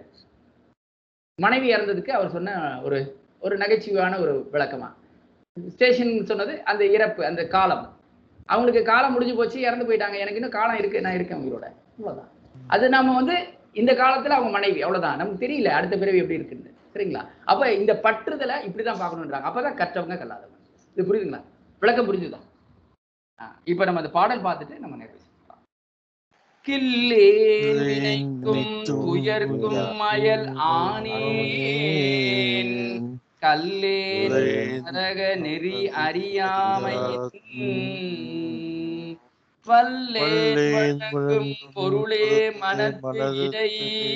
மனைவி இறந்ததுக்கு அவர் சொன்ன ஒரு ஒரு நகைச்சுவையான ஒரு விளக்கமா ஸ்டேஷன் சொன்னது அந்த இறப்பு அந்த காலம் அவங்களுக்கு காலம் முடிஞ்சு போச்சு இறந்து போயிட்டாங்க எனக்கு இன்னும் காலம் இருக்கு நான் இருக்கேன் உயிரோட அவ்வளவுதான் அது நாம வந்து இந்த காலத்துல அவங்க மனைவி அவ்வளவுதான் நமக்கு தெரியல அடுத்த பிறவி எப்படி இருக்குன்னு சரிங்களா அப்ப இந்த பற்றுதலை இப்படிதான் பார்க்கணுன்றாங்க அப்பதான் கற்றவங்க கல்லாதவங்க இது புரியுதுங்களா விளக்கம் புரிஞ்சுதா ஆ, இப்ப நம்ம அந்த பாடல் பார்த்துட்டு நம்ம நிறைவு செய்யலாம். கில்லேன் வினைக்கும் துயர்க்கும் மயல் ஆனேன் கல்லேன் நரக நெறி அறியாமை வல்லேன் வழங்கும் பொருளே மனத்து இடை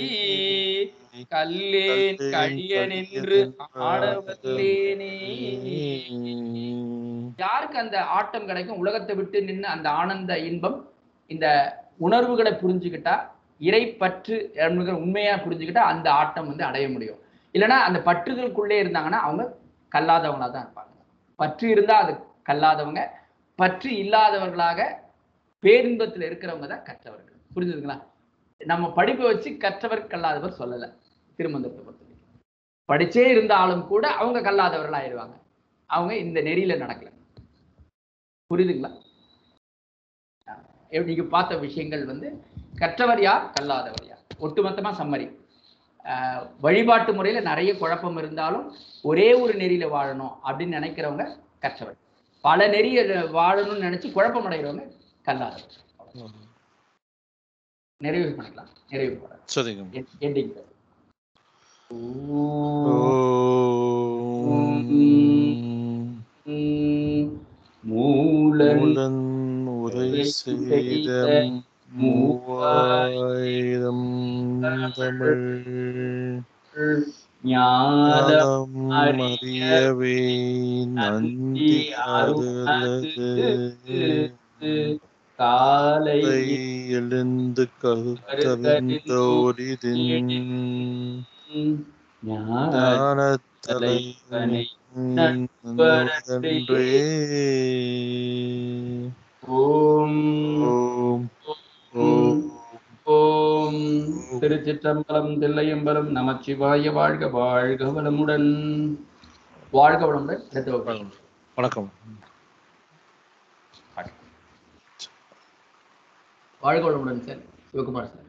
கல்லேன் கழிய நின்று ஆடவல்லேனே யாருக்கு அந்த ஆட்டம் கிடைக்கும் உலகத்தை விட்டு நின்று அந்த ஆனந்த இன்பம் இந்த உணர்வுகளை புரிஞ்சுக்கிட்டா இறை பற்று என்கிற உண்மையா புரிஞ்சுக்கிட்டா அந்த ஆட்டம் வந்து அடைய முடியும் இல்லைன்னா அந்த பற்றுதலுக்குள்ளே இருந்தாங்கன்னா அவங்க கல்லாதவங்களா தான் இருப்பாங்க பற்று இருந்தா அது கல்லாதவங்க பற்று இல்லாதவர்களாக பேரின்பத்துல இருக்கிறவங்க தான் கற்றவர்கள் புரிஞ்சுதுங்களா நம்ம படிப்பை வச்சு கற்றவர் கல்லாதவர் சொல்லலை திருமந்திரத்தை பொறுத்த வரைக்கும். படிச்சே இருந்தாலும் கூட அவங்க கல்லாதவர்கள் ஆயிடுவாங்க அவங்க இந்த நெறியில நடக்கல புரியுதுங்களா அஹ் எப்படி நீங்க பார்த்த விஷயங்கள் வந்து கற்றவர் யார் கல்லாதவர் யார் ஒட்டுமொத்தமா சம்மரி அஹ் வழிபாட்டு முறையில நிறைய குழப்பம் இருந்தாலும் ஒரே ஒரு நெறியில வாழணும் அப்படின்னு நினைக்கிறவங்க கற்றவர் பல நெறிய வாழணும்னு நினைச்சு குழப்பம் அடைகிறவங்க கல்லாதவர் நிறைவு பண்ணிக்கலாம் நிறைவு பண்ணலாம் சரிங்க எண்டிங் மூலன் மூலன் உரை செய்த மூவாயிரம் தமிழ் ஞானம் ஞானம் அறியவே நன்றி அருளது காலை எழுந்து கருத்தறிந்தோரிதின் ஞானத்தலை நன்றே ஓம் ஓம் ஓம் ஓம் திருச்சிற்றம்பலம் தில்லையம்பலம் நமச்சிவாய வாழ்க வாழ்க வளமுடன் வாழ்க வளமுடன் அடுத்த வகுப்பு. வணக்கம் வாழ்க வளமுடன் சார் சிவகுமார் சார்